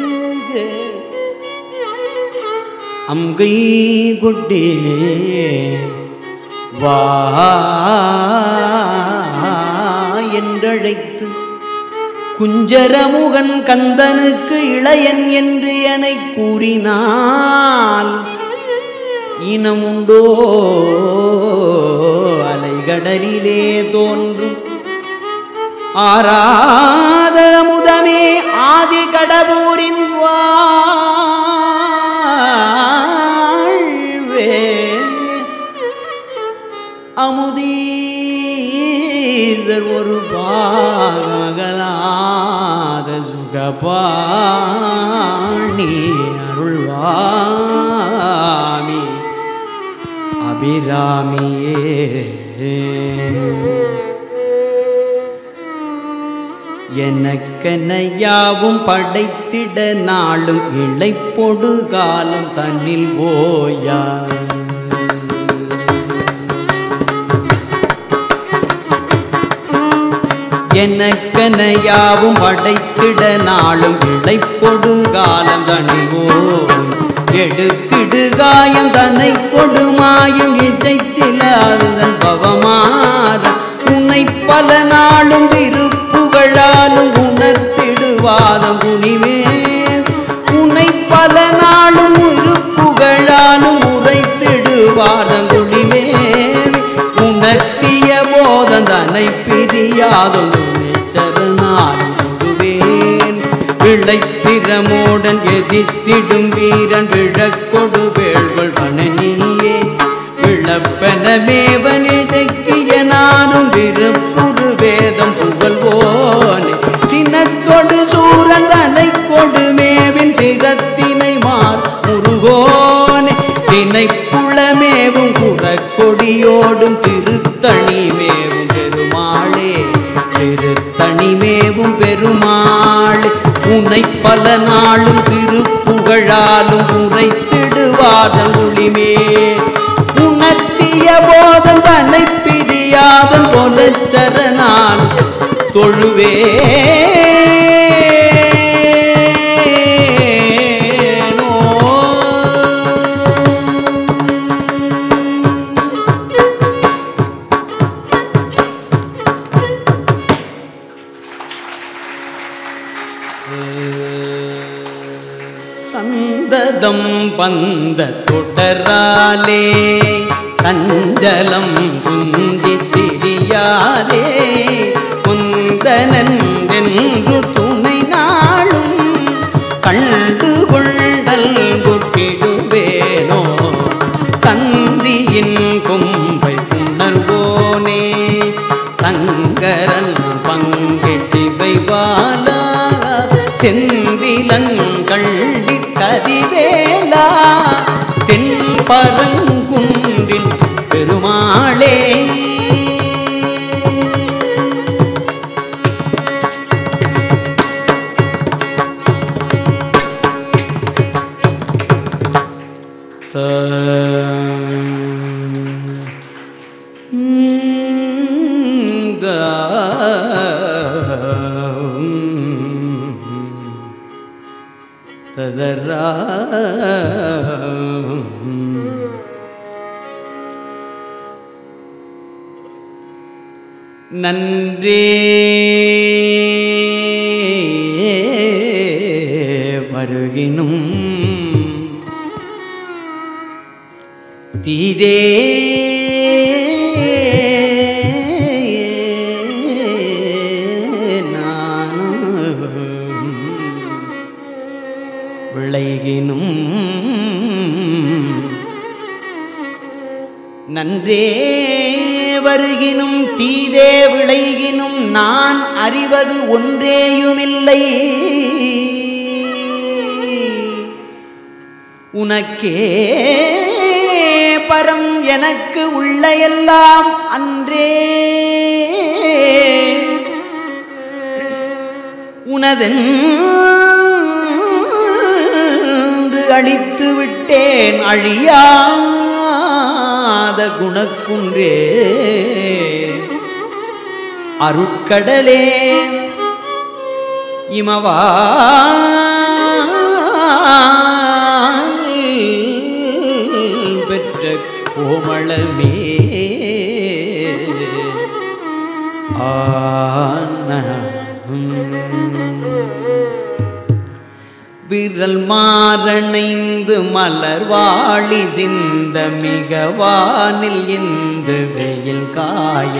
அங்கை கொட்டே வா என்றழைத்து குஞ்சரமுகன் கந்தனுக்கு இளையன் என்று எனை கூறினால் இனமுண்டோ அலைகடலிலே தோன்றும் ஆராத முதமே ஆதி கடபூரின் வாழ்வே அமுதீதர் ஒரு பாகலாத சுகபாணி அருள்வாமி அபிராமியே எனக்கெனையாவும் படைத்திட நாளும் இழைப்பொடு காலம் தன்னில் ஓயா எனக்கெனையாவும் படைத்திட நாளும் இழைப்பொடு காலம் தன்னில் ஓய் எடுத்திடு காயம் தன்னை கொடுமாயும் இசைத்திலாதன் பவமாற உன்னை பல நாளும் திருப்புகழாலும் உணர்த்திடுவாதம் குனிவே உன்னை பல நாளும் இருப்புகழாலும் உரைத்திடுவாதம் குனிவே உணர்த்திய போதம் தன்னை பிரியாதும் சரணாலும் கொடுவேன் விளைத்திறமோடன் எதிர்த்திடும் வீரன் விழக்கொடு வேள்வள் வனனியே விழப்பெனமேவனிடக்கிய நானும் விருப்புரு வேதம் புகழ்வோனே சினத்தொடு சூரன் தனை கொடு மேவின் சிரத்தினை மார் முருகோனே தினைப்புளமேவும் குறக்கொடியோடும் திருத்தணி மேவும் பெருமாளே திருத்தணி மேவும் பெருமாளே உன்னை பல நாளும் திருப்புகழாலும் உரைத்திடுவாதம் ஒளிமே உணர்த்திய போதம் தன்னை பிரியாதன் தொலைச்சரணான் தொழுவேனோ சரதம் பந்த தொடராலே சஞ்சலம் குஞ்சி திரியாதே குந்தனன் என்று துணை நாளும் கண்டு கொண்டல் புற்றிடுவேனோ தந்தியின் கொம்பை புணர்வோனே சங்கரன் பங்கு சிவைவாலா செந்திலங்கள்ளி கதிவேலா தென்பரங்குன்றில் பெருமாளே ததரா நன்றே வருகினும் தீதே நானும் விளைகினும் நன்றே வருகினும் தீதே விளைகினும் நான் அறிவது ஒன்றேயுமில்லை உனக்கே பரம் எனக்கு உள்ள எல்லாம் அன்றே உனதென்று அழித்து விட்டேன் அழியாத குணக்குன்றே அருட்கடலே இமவா பெற்ற கோமளமே விரல் மாறணைந்து மலர் வாழி சிந்த மிக வானில் இந்த வெயில் காய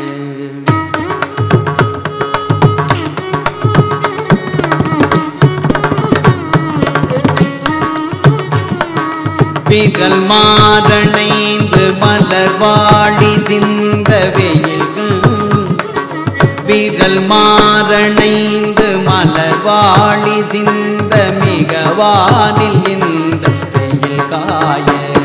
விரல் மாறணைந்து மலர் வாழி சிந்த வெயில்கள் விரல் மாறணைந்து மலர் வாழி சிந்த மிக வானில் இந்த வெயில் காய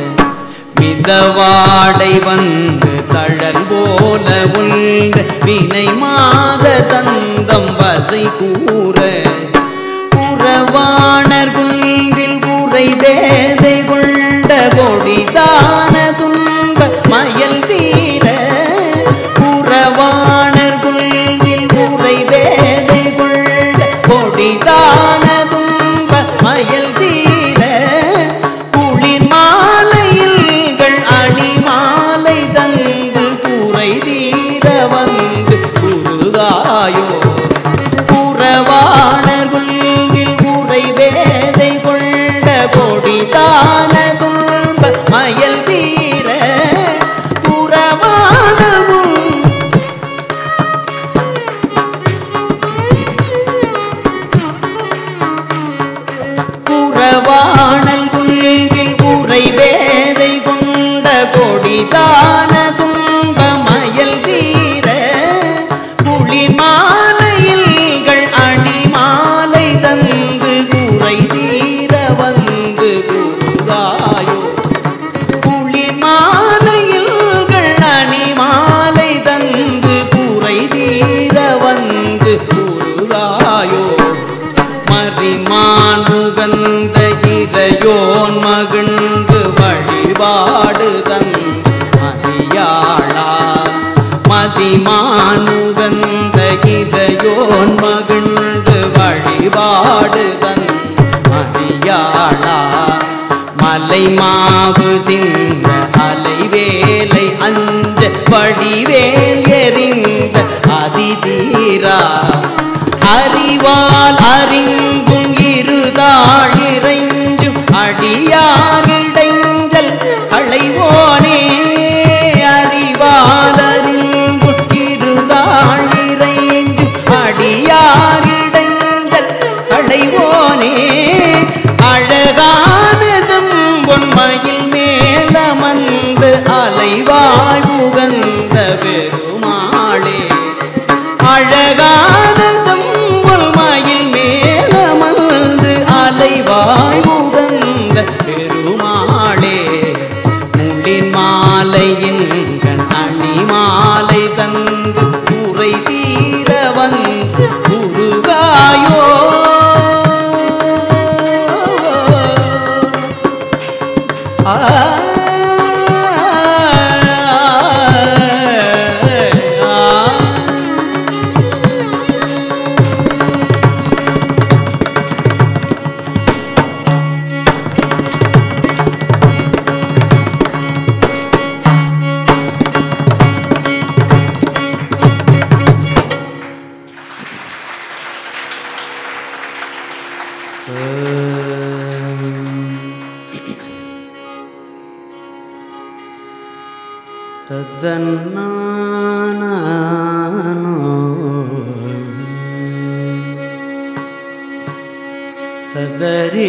மிதவாடை வந்து தழல் போல உள்ள வினை மாத தந்தம் வசை கூற புறவாணர் குன்றில் உரை வேதை கொண்ட கொடிதான துன்ப மயல் தீர புறவாணர் குன்றில் உரை வேதை கொண்ட கொடிதான துன்ப மயல் தீர குளிர் மாலையில்கள் அணி மாலை தந்து குறை தீர வந்து குருகாயோ புறவாணர் குன்றில் உரை வேதை கொண்ட கொடிதான துன்ப மயல் தீர புறவாணர் குன்- புறவாணல் குன்றில் உரை வேதை கொண்ட கொடிதான துன்ப மயல் தீர குளிர் மாலையில்கள் அணி மாலை தந்து குறை தீர வந்து குருகாயோ குளிர் மாலையில்கள் அணி மாலை தந்து குறை தீர வந்து குருகாயோ மறிமானுகந்த இறையோன் மகிழ்ந்து வழிபாடு தந்து மதியாளா மதிமானுகந்த இறையோன் மகிழ்ந்து வழிபாடு தந்து மதியாளா மலை மாவு சிந்த அலைவேலை அஞ்ச வடிவேல் எறிந்த அதிதீரா அறிவால் அறிந்தும் இருதாள் இறைஞ்சும் அடி அலைவாய் உகந்த பெருமாளே அழகான செம்பொல் மயில் மேலமர்ந்து அலைவாய் உகந்த பெருமாளே முள்ளின் மாலையின் கண் அணி மாலை தந்து குறை தீர வந்து குருகாயோ ததரே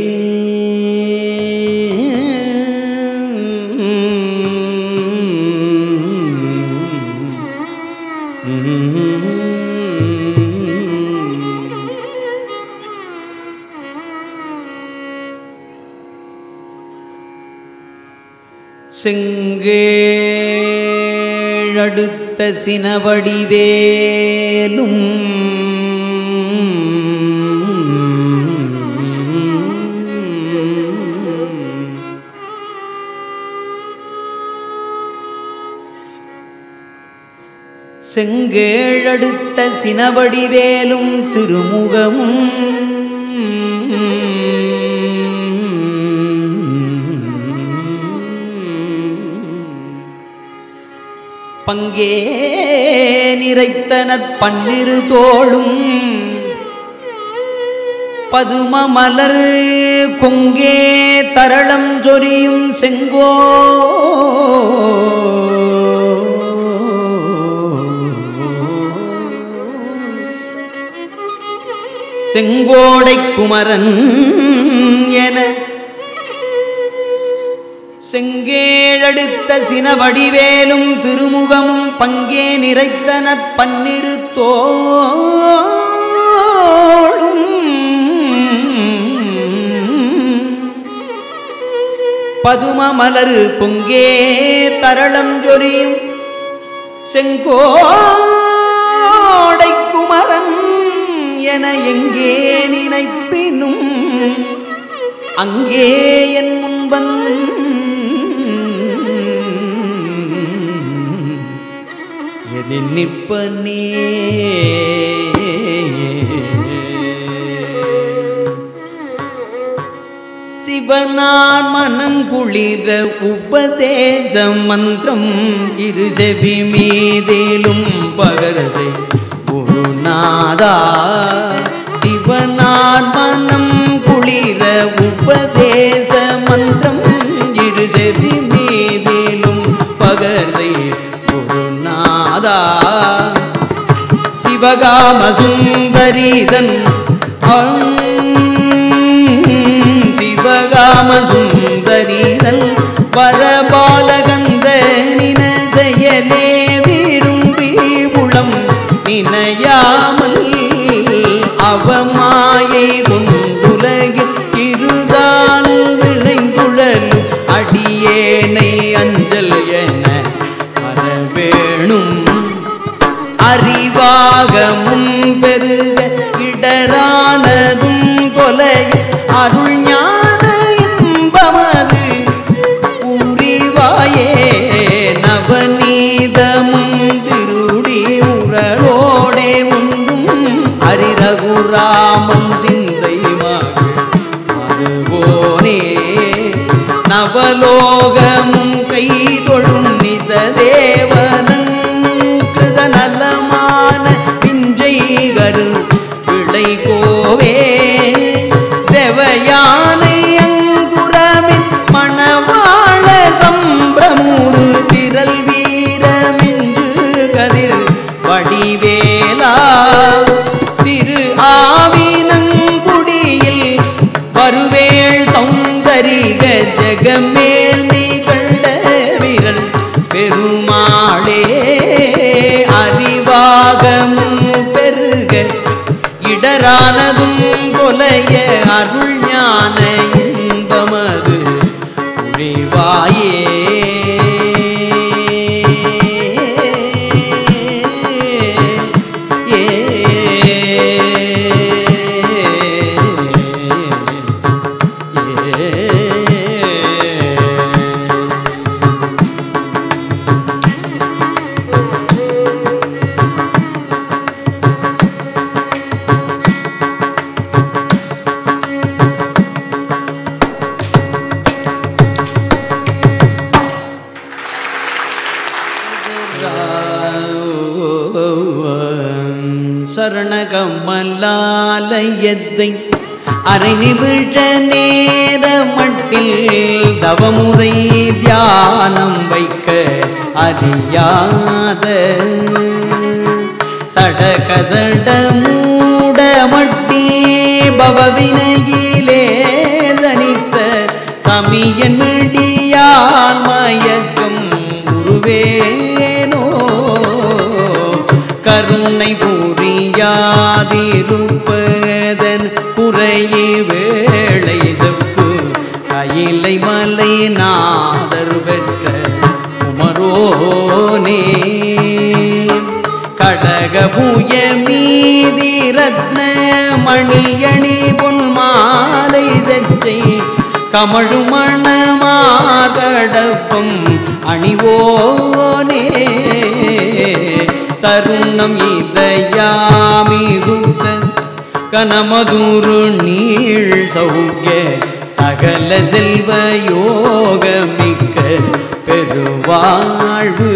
செங்கேழடுத்த சினவடிவேலும் செங்கேழடுத்த சினவடிவேலும் திருமுகமும் பங்கே நிறைத்தனர் பன்னிரு தோளும் பதும மலர் கொங்கே தரளம் சொரியும் செங்கோ செங்கோடை குமரன் என செங்கேழடுத்த சினவடிவேலும் திருமுகமும் பங்கே நிறைத்தனர் பன்னிரு தோளும் பதும மலரு பொங்கே தரளம் ஜொரியும் செங்கோடை குமரன் என எங்கே நினைப்பினும் அங்கே என் முன்பன் எதில் நிற்பனே சிவனார் மனங்குளிர உபதேச மந்திரம் இரு செவி மீதிலும் பகரசை குருநாதா சிவனார் மனம் குளிர உபதேச மந்திரம் இரு செவி மீதிலும் பகர்தை குருநாதா சிவகாம சுந்தரிதன் சிவகாம சுந்தரிதன் வரபாலகந்த நின செயலே விரும்பி உளம் நினையாமல் அவமாயை கொண்டுலகில் இருதான் விளைந்துழல் அடியேனை அஞ்சல் என வரவேணும் அறிவாகமும் பெருக இடரானதும் கொலை அருள் ஞான இன்பமது புரிவாயே நவநீதமும் திருடி உரலோடே உந்தும் அரிரகுராமன் சிந்தை மதுவோனே நவலோகமும் கை தொழும் நிஜ தேவனன் கிருத நலமான பிஞ்சை கரு விளை கோவே தேவையான பெருமாளே அறிவாகமும் பெருக இடரானதும் கொலைய அருள் ஞான இன்பமது புரிவாயே சரணகமலாலயத்தை அரை நிமிட நேர மட்டில் தவமுறை தியானம் வைக்க அறியாத சடக சட மூட மட்டி பவவினையிலே தனித்த தமியன் மிடியால் மயக்கம் உருவேனோ கருணை புரியாதிருப்பதன் குறையே வேளை செப்பு கையிலை மலை நாதர் பெற்ற உமரோனே கடகபூய மீதி ரத்ன மணியணி பொன் மாலை செச்சை கமழுமணமார்கடப்பம் அணிவோனே தருணம் இதயாமிருத்த கனமதுரு நீள் சௌக்கிய சகல செல்வ யோகமிக்க பெருவாழ்வு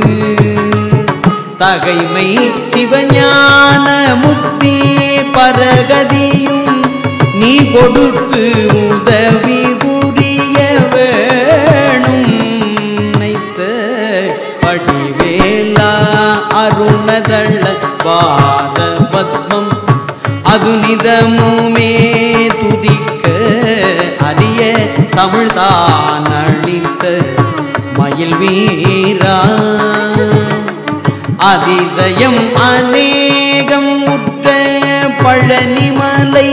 தகைமை சிவஞான முத்தி பரகதியும் நீ கொடுத்து உதவி புரிய வேணும் நினைத்த படிவேலா அருணதள பாத பத்மம் அது நிதமுமே துதிக்க அரிய தமிழ் தான் அளித்த மயில் வீரா அதிசயம் அநேகம் உற்ற பழனிமலை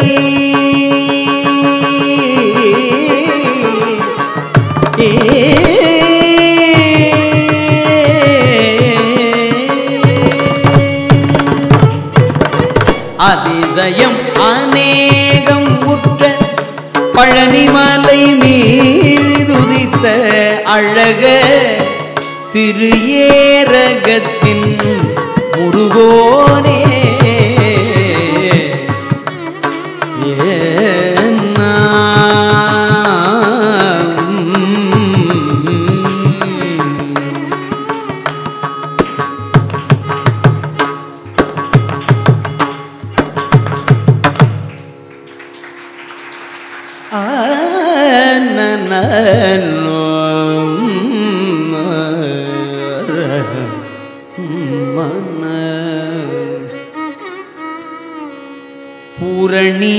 அதிசயம் அநேகம் உற்ற பழனிமலை மீதுதித்த அழக திரு ஏரகத்தின் முருகோனே ஏன்னா பூரணி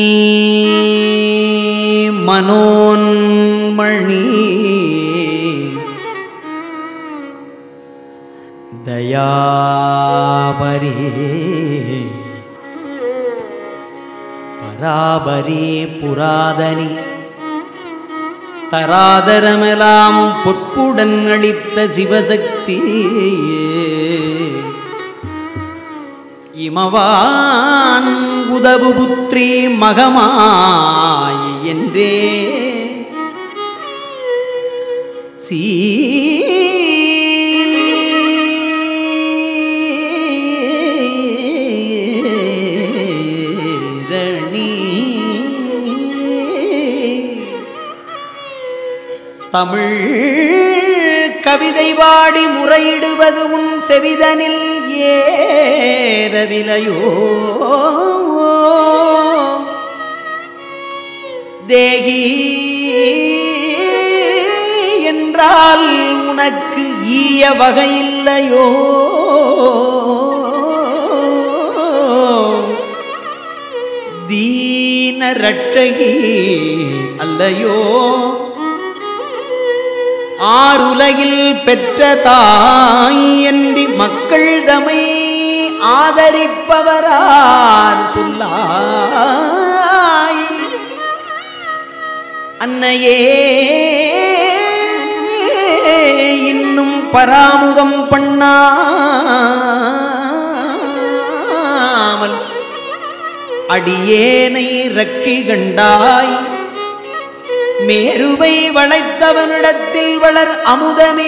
மனோன்மணி தயாபரி பராபரி புராதனி தராதரமெல்லாம் பொற்புடன் அளித்த சிவசக்தி இமவான் உதவு புத்ரி மகமாய் என்றே சீரணி தமிழ் கவிதை பாடி முறையிடுவது உன் செவிதனில் ஏறவிலையோ தேகி என்றால் உனக்கு ஈய வகையில்லையோ தீன ரட்சகி அல்லையோ ஆறுலகில் பெற்ற தாய் என்று மக்கள் தமை ஆதரிப்பவரார் சொல்லாய் அன்னையே இன்னும் பராமுகம் பண்ணாமல் அடியேனை ரக்கி கண்டாய் மேருவை வளைத்தவனிடத்தில் வளர் அமுதமே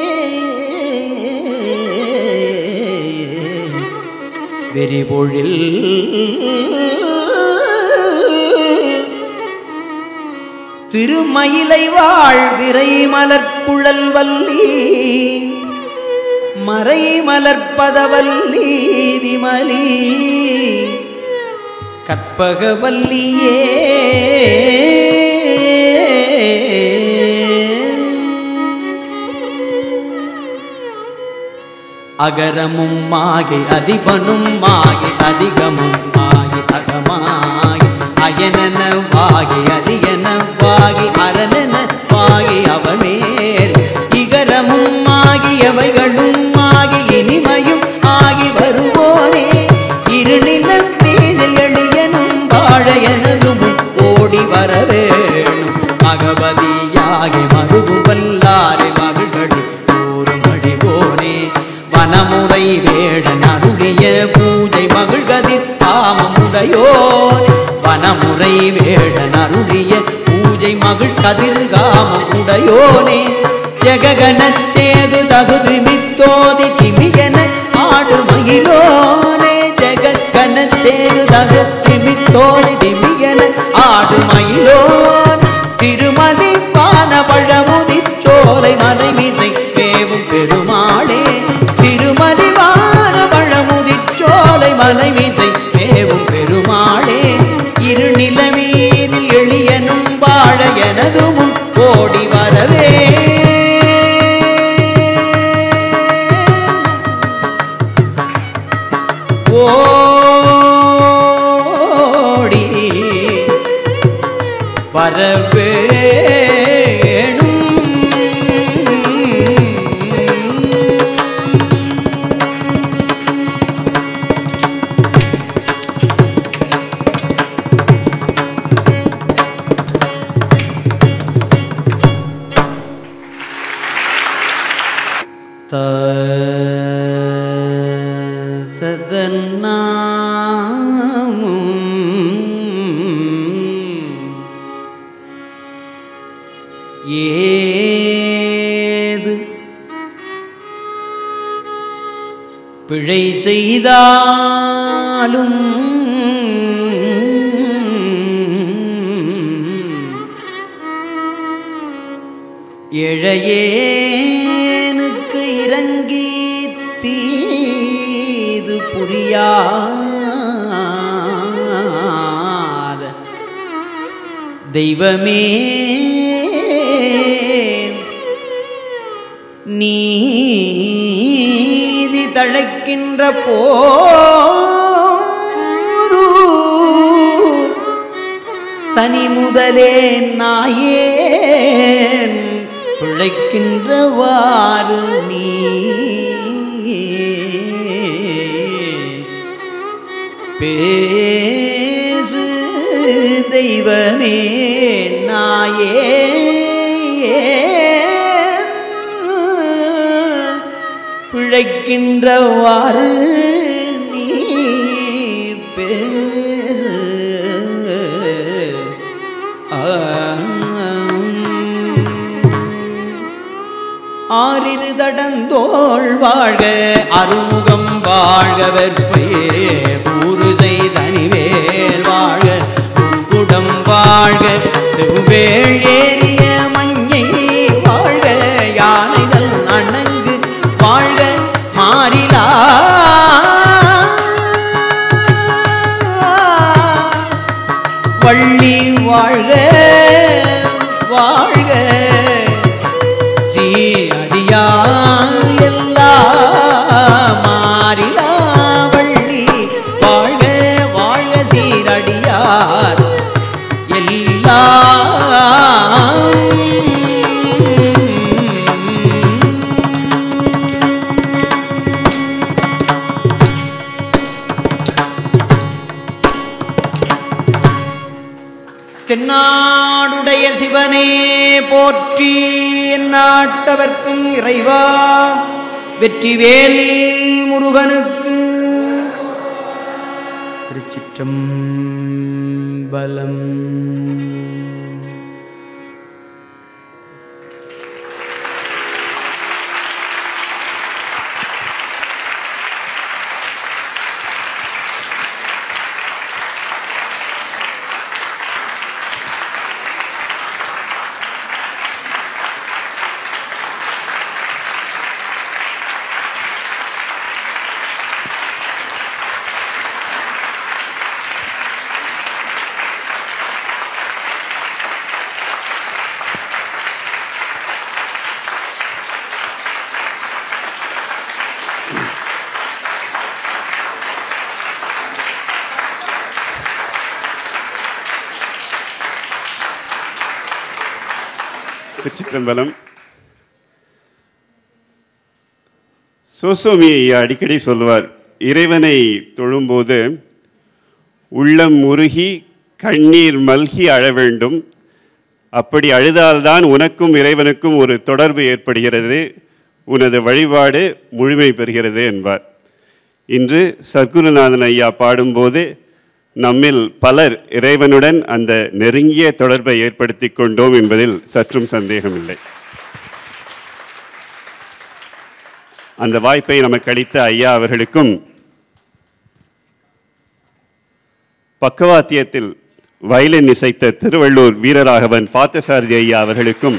வெறிபொழில் திருமயிலை வாழ் விரை மலர்குழல் வல்லி மறை மலர்ப்பதவல்லி விமலி கற்பகவல்லியே அகரமும் மாகி அதிபனும் மாகி அதிகமும் மாகி அகமாகி அயனன வாகி அரியன வாகி அரணன வாகி அவனேர் இகரமும் ஆகியவைகளும் ஆகி இனிமையும் ஆகி வருவோனே இருநிலம் மீதில் எளியனும் வாழ எனது முன் ஓடி வர வேணும் மகவதியாகி மருகு வல்லாரை மகள்கள் கூறும் அடிவோனே வனமுறை வேடன் அருளிய பூஜை மகிழ்கதிர் காமமுடையோனே வனமுறை வேடன் அருளிய பூஜை மகிழ் கதிர்காமம் உடையோனே ஜெககனச் சேது தகுதி மித்தோதி திமியன ஆடு மகிழோனே ஜெகக்கனச் சேது தகுதி மித்தோதி திமியன ஆடு மகிழோன் திருமதி பான பழமுதிச் சோலை மலை மீசை மேவும் பெருமாளே திருமதி வான பழமுதிச் சோலை மலை மீசை மேவும் பெருமாளே இருநில மீதில் எளியனும் வாழ எனது முன் ஓடி வரவே ஓடி வரவேணும் த ததன்னாமும் ஏது பிழை செய்தாலும் இழையேனுக்கு இறங்கி தீது புரியாத தெய்வமே நீதி தழைக்கின்ற போரு தனி முதலே நாயேன் பிழைக்கின்றவாறு நீ பேசு தெய்வமே நாயே பிழைக்கின்றவாறு நீ பேசு ஆறிரு தடந்தோள் வாழ்க அருமுகம் வாழ்க வெற்பையே ஊறு செய்தனிவேல் வாழ்க குடம் வாழ்க செவ்வேள் ஏறிய மஞ்சை வாழ்க யானைகள் அணங்கு வாழ்க மாறிலா வள்ளி வாழ்க வாழ்க சீரடியார் எல்லாம் மாறிலா வள்ளி வாழ்க வாழ்க சீரடியார் எல்லாம் தென்னாடுடைய சிவனே போற்றி நாட்டவர்க்கும் இறைவா வெற்றிவேல் முருகனுக்கு திருச்சிற்றம்பலம் திருச்சிற்றம்பலம் சோசோமி ஐயா அடிக்கடி சொல்லுவார் இறைவனை தொழும்போது உள்ளம் உருகி கண்ணீர் மல்கி அழ வேண்டும் அப்படி அழுதால்தான் உனக்கும் இறைவனுக்கும் ஒரு தொடர்பு ஏற்படுகிறது உனது வழிபாடு முழுமை பெறுகிறது என்பார் இன்று சர்க்குருநாதன் ஐயா பாடும்போது நம்மில் பலர் இறைவனுடன் அந்த நெருங்கிய தொடர்பை ஏற்படுத்தி கொண்டோம் என்பதில் சற்றும் சந்தேகமில்லை அந்த வாய்ப்பை நமக்கு அளித்த ஐயா அவர்களுக்கும் பக்கவாத்தியத்தில் வயலின் இசைத்த திருவள்ளூர் வீரராகவன் பார்த்தசாரதி ஐயா அவர்களுக்கும்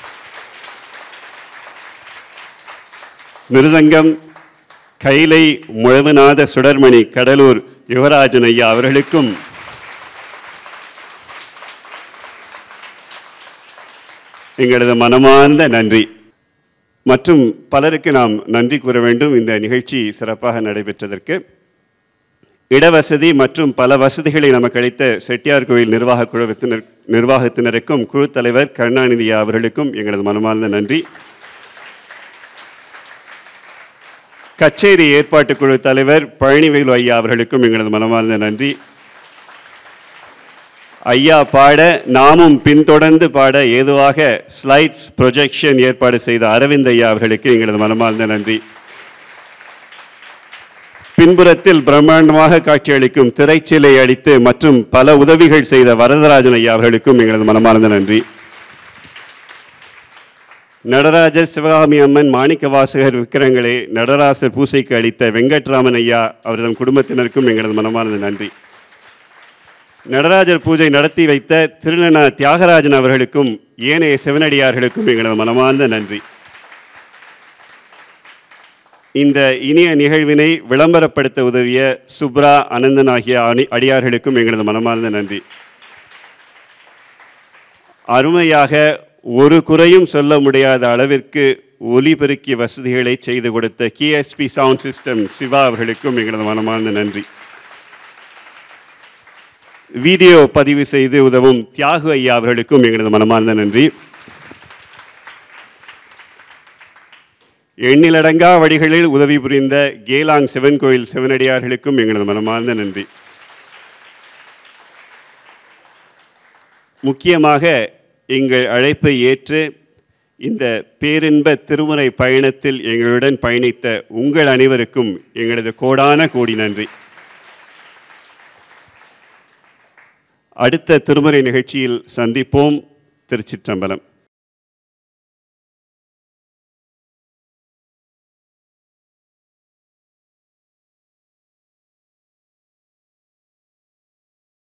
மிருதங்கம் கைலை முழவுநாத சுடர்மணி கடலூர் யுவராஜன் ஐயா அவர்களுக்கும் எங்களது மனமார்ந்த நன்றி மற்றும் பலருக்கு நாம் நன்றி கூற வேண்டும் இந்த நிகழ்ச்சி சிறப்பாக நடைபெற்றதற்கு இடவசதி மற்றும் பல வசதிகளை நமக்கு அளித்த செட்டியார் கோயில் நிர்வாக குழுவத்தினர் நிர்வாகத்தினருக்கும் குழு தலைவர் கருணாநிதி அவர்களுக்கும் எங்களது மனமார்ந்த நன்றி கச்சேரி ஏற்பாட்டு குழு தலைவர் பழனிவேலு ஐயா அவர்களுக்கும் எங்களது மனமார்ந்த நன்றி ஐயா பாட நாமும் பின்தொடர்ந்து பாட ஏதுவாக ஸ்லைட்ஸ் ப்ரொஜெக்ஷன் ஏற்பாடு செய்த அரவிந்த் ஐயா அவர்களுக்கு எங்களது மனமார்ந்த நன்றி பின்புறத்தில் பிரம்மாண்டமாக காட்சியளிக்கும் திரைச்சிலை அளித்து மற்றும் பல உதவிகள் செய்த வரதராஜன் ஐயா அவர்களுக்கும் எங்களது மனமார்ந்த நன்றி நடராஜர் சிவகாமி அம்மன் மாணிக்க வாசகர் விக்கிரங்களை நடராசர் பூசைக்கு அளித்த வெங்கட்ராமன் ஐயா அவரது குடும்பத்தினருக்கும் எங்களது மனமார்ந்த நன்றி நடராஜர் பூஜை நடத்தி வைத்த திருநன தியாகராஜன் அவர்களுக்கும் ஏனைய சிவனடியார்களுக்கும் எங்களது மனமார்ந்த நன்றி இந்த இனிய நிகழ்வினை விளம்பரப்படுத்த உதவிய சுப்ரா அனந்தன் ஆகிய அணி அடியார்களுக்கும் எங்களது மனமார்ந்த நன்றி அருமையாக ஒரு குறையும் சொல்ல முடியாத அளவிற்கு ஒலிபெருக்கி வசதிகளை செய்து கொடுத்த கிஎஸ்பி சவுண்ட் சிஸ்டம் சிவா அவர்களுக்கும் எங்களது மனமார்ந்த நன்றி வீடியோ பதிவு செய்து உதவும் தியாகு ஐயா அவர்களுக்கும் எங்களது மனமார்ந்த நன்றி எண்ணிலடங்கா வழிகளில் உதவி புரிந்த கேலாங் சிவன் கோயில் சிவனடியார்களுக்கும் எங்களது மனமார்ந்த நன்றி முக்கியமாக எங்கள் அழைப்பை ஏற்று இந்த பேரின்ப திருமுறை பயணத்தில் எங்களுடன் பயணித்த உங்கள் அனைவருக்கும் எங்களது கோடான கோடி நன்றி அடுத்த திருமுறை நிகழ்ச்சியில் சந்திப்போம் திருச்சிற்றம்பலம்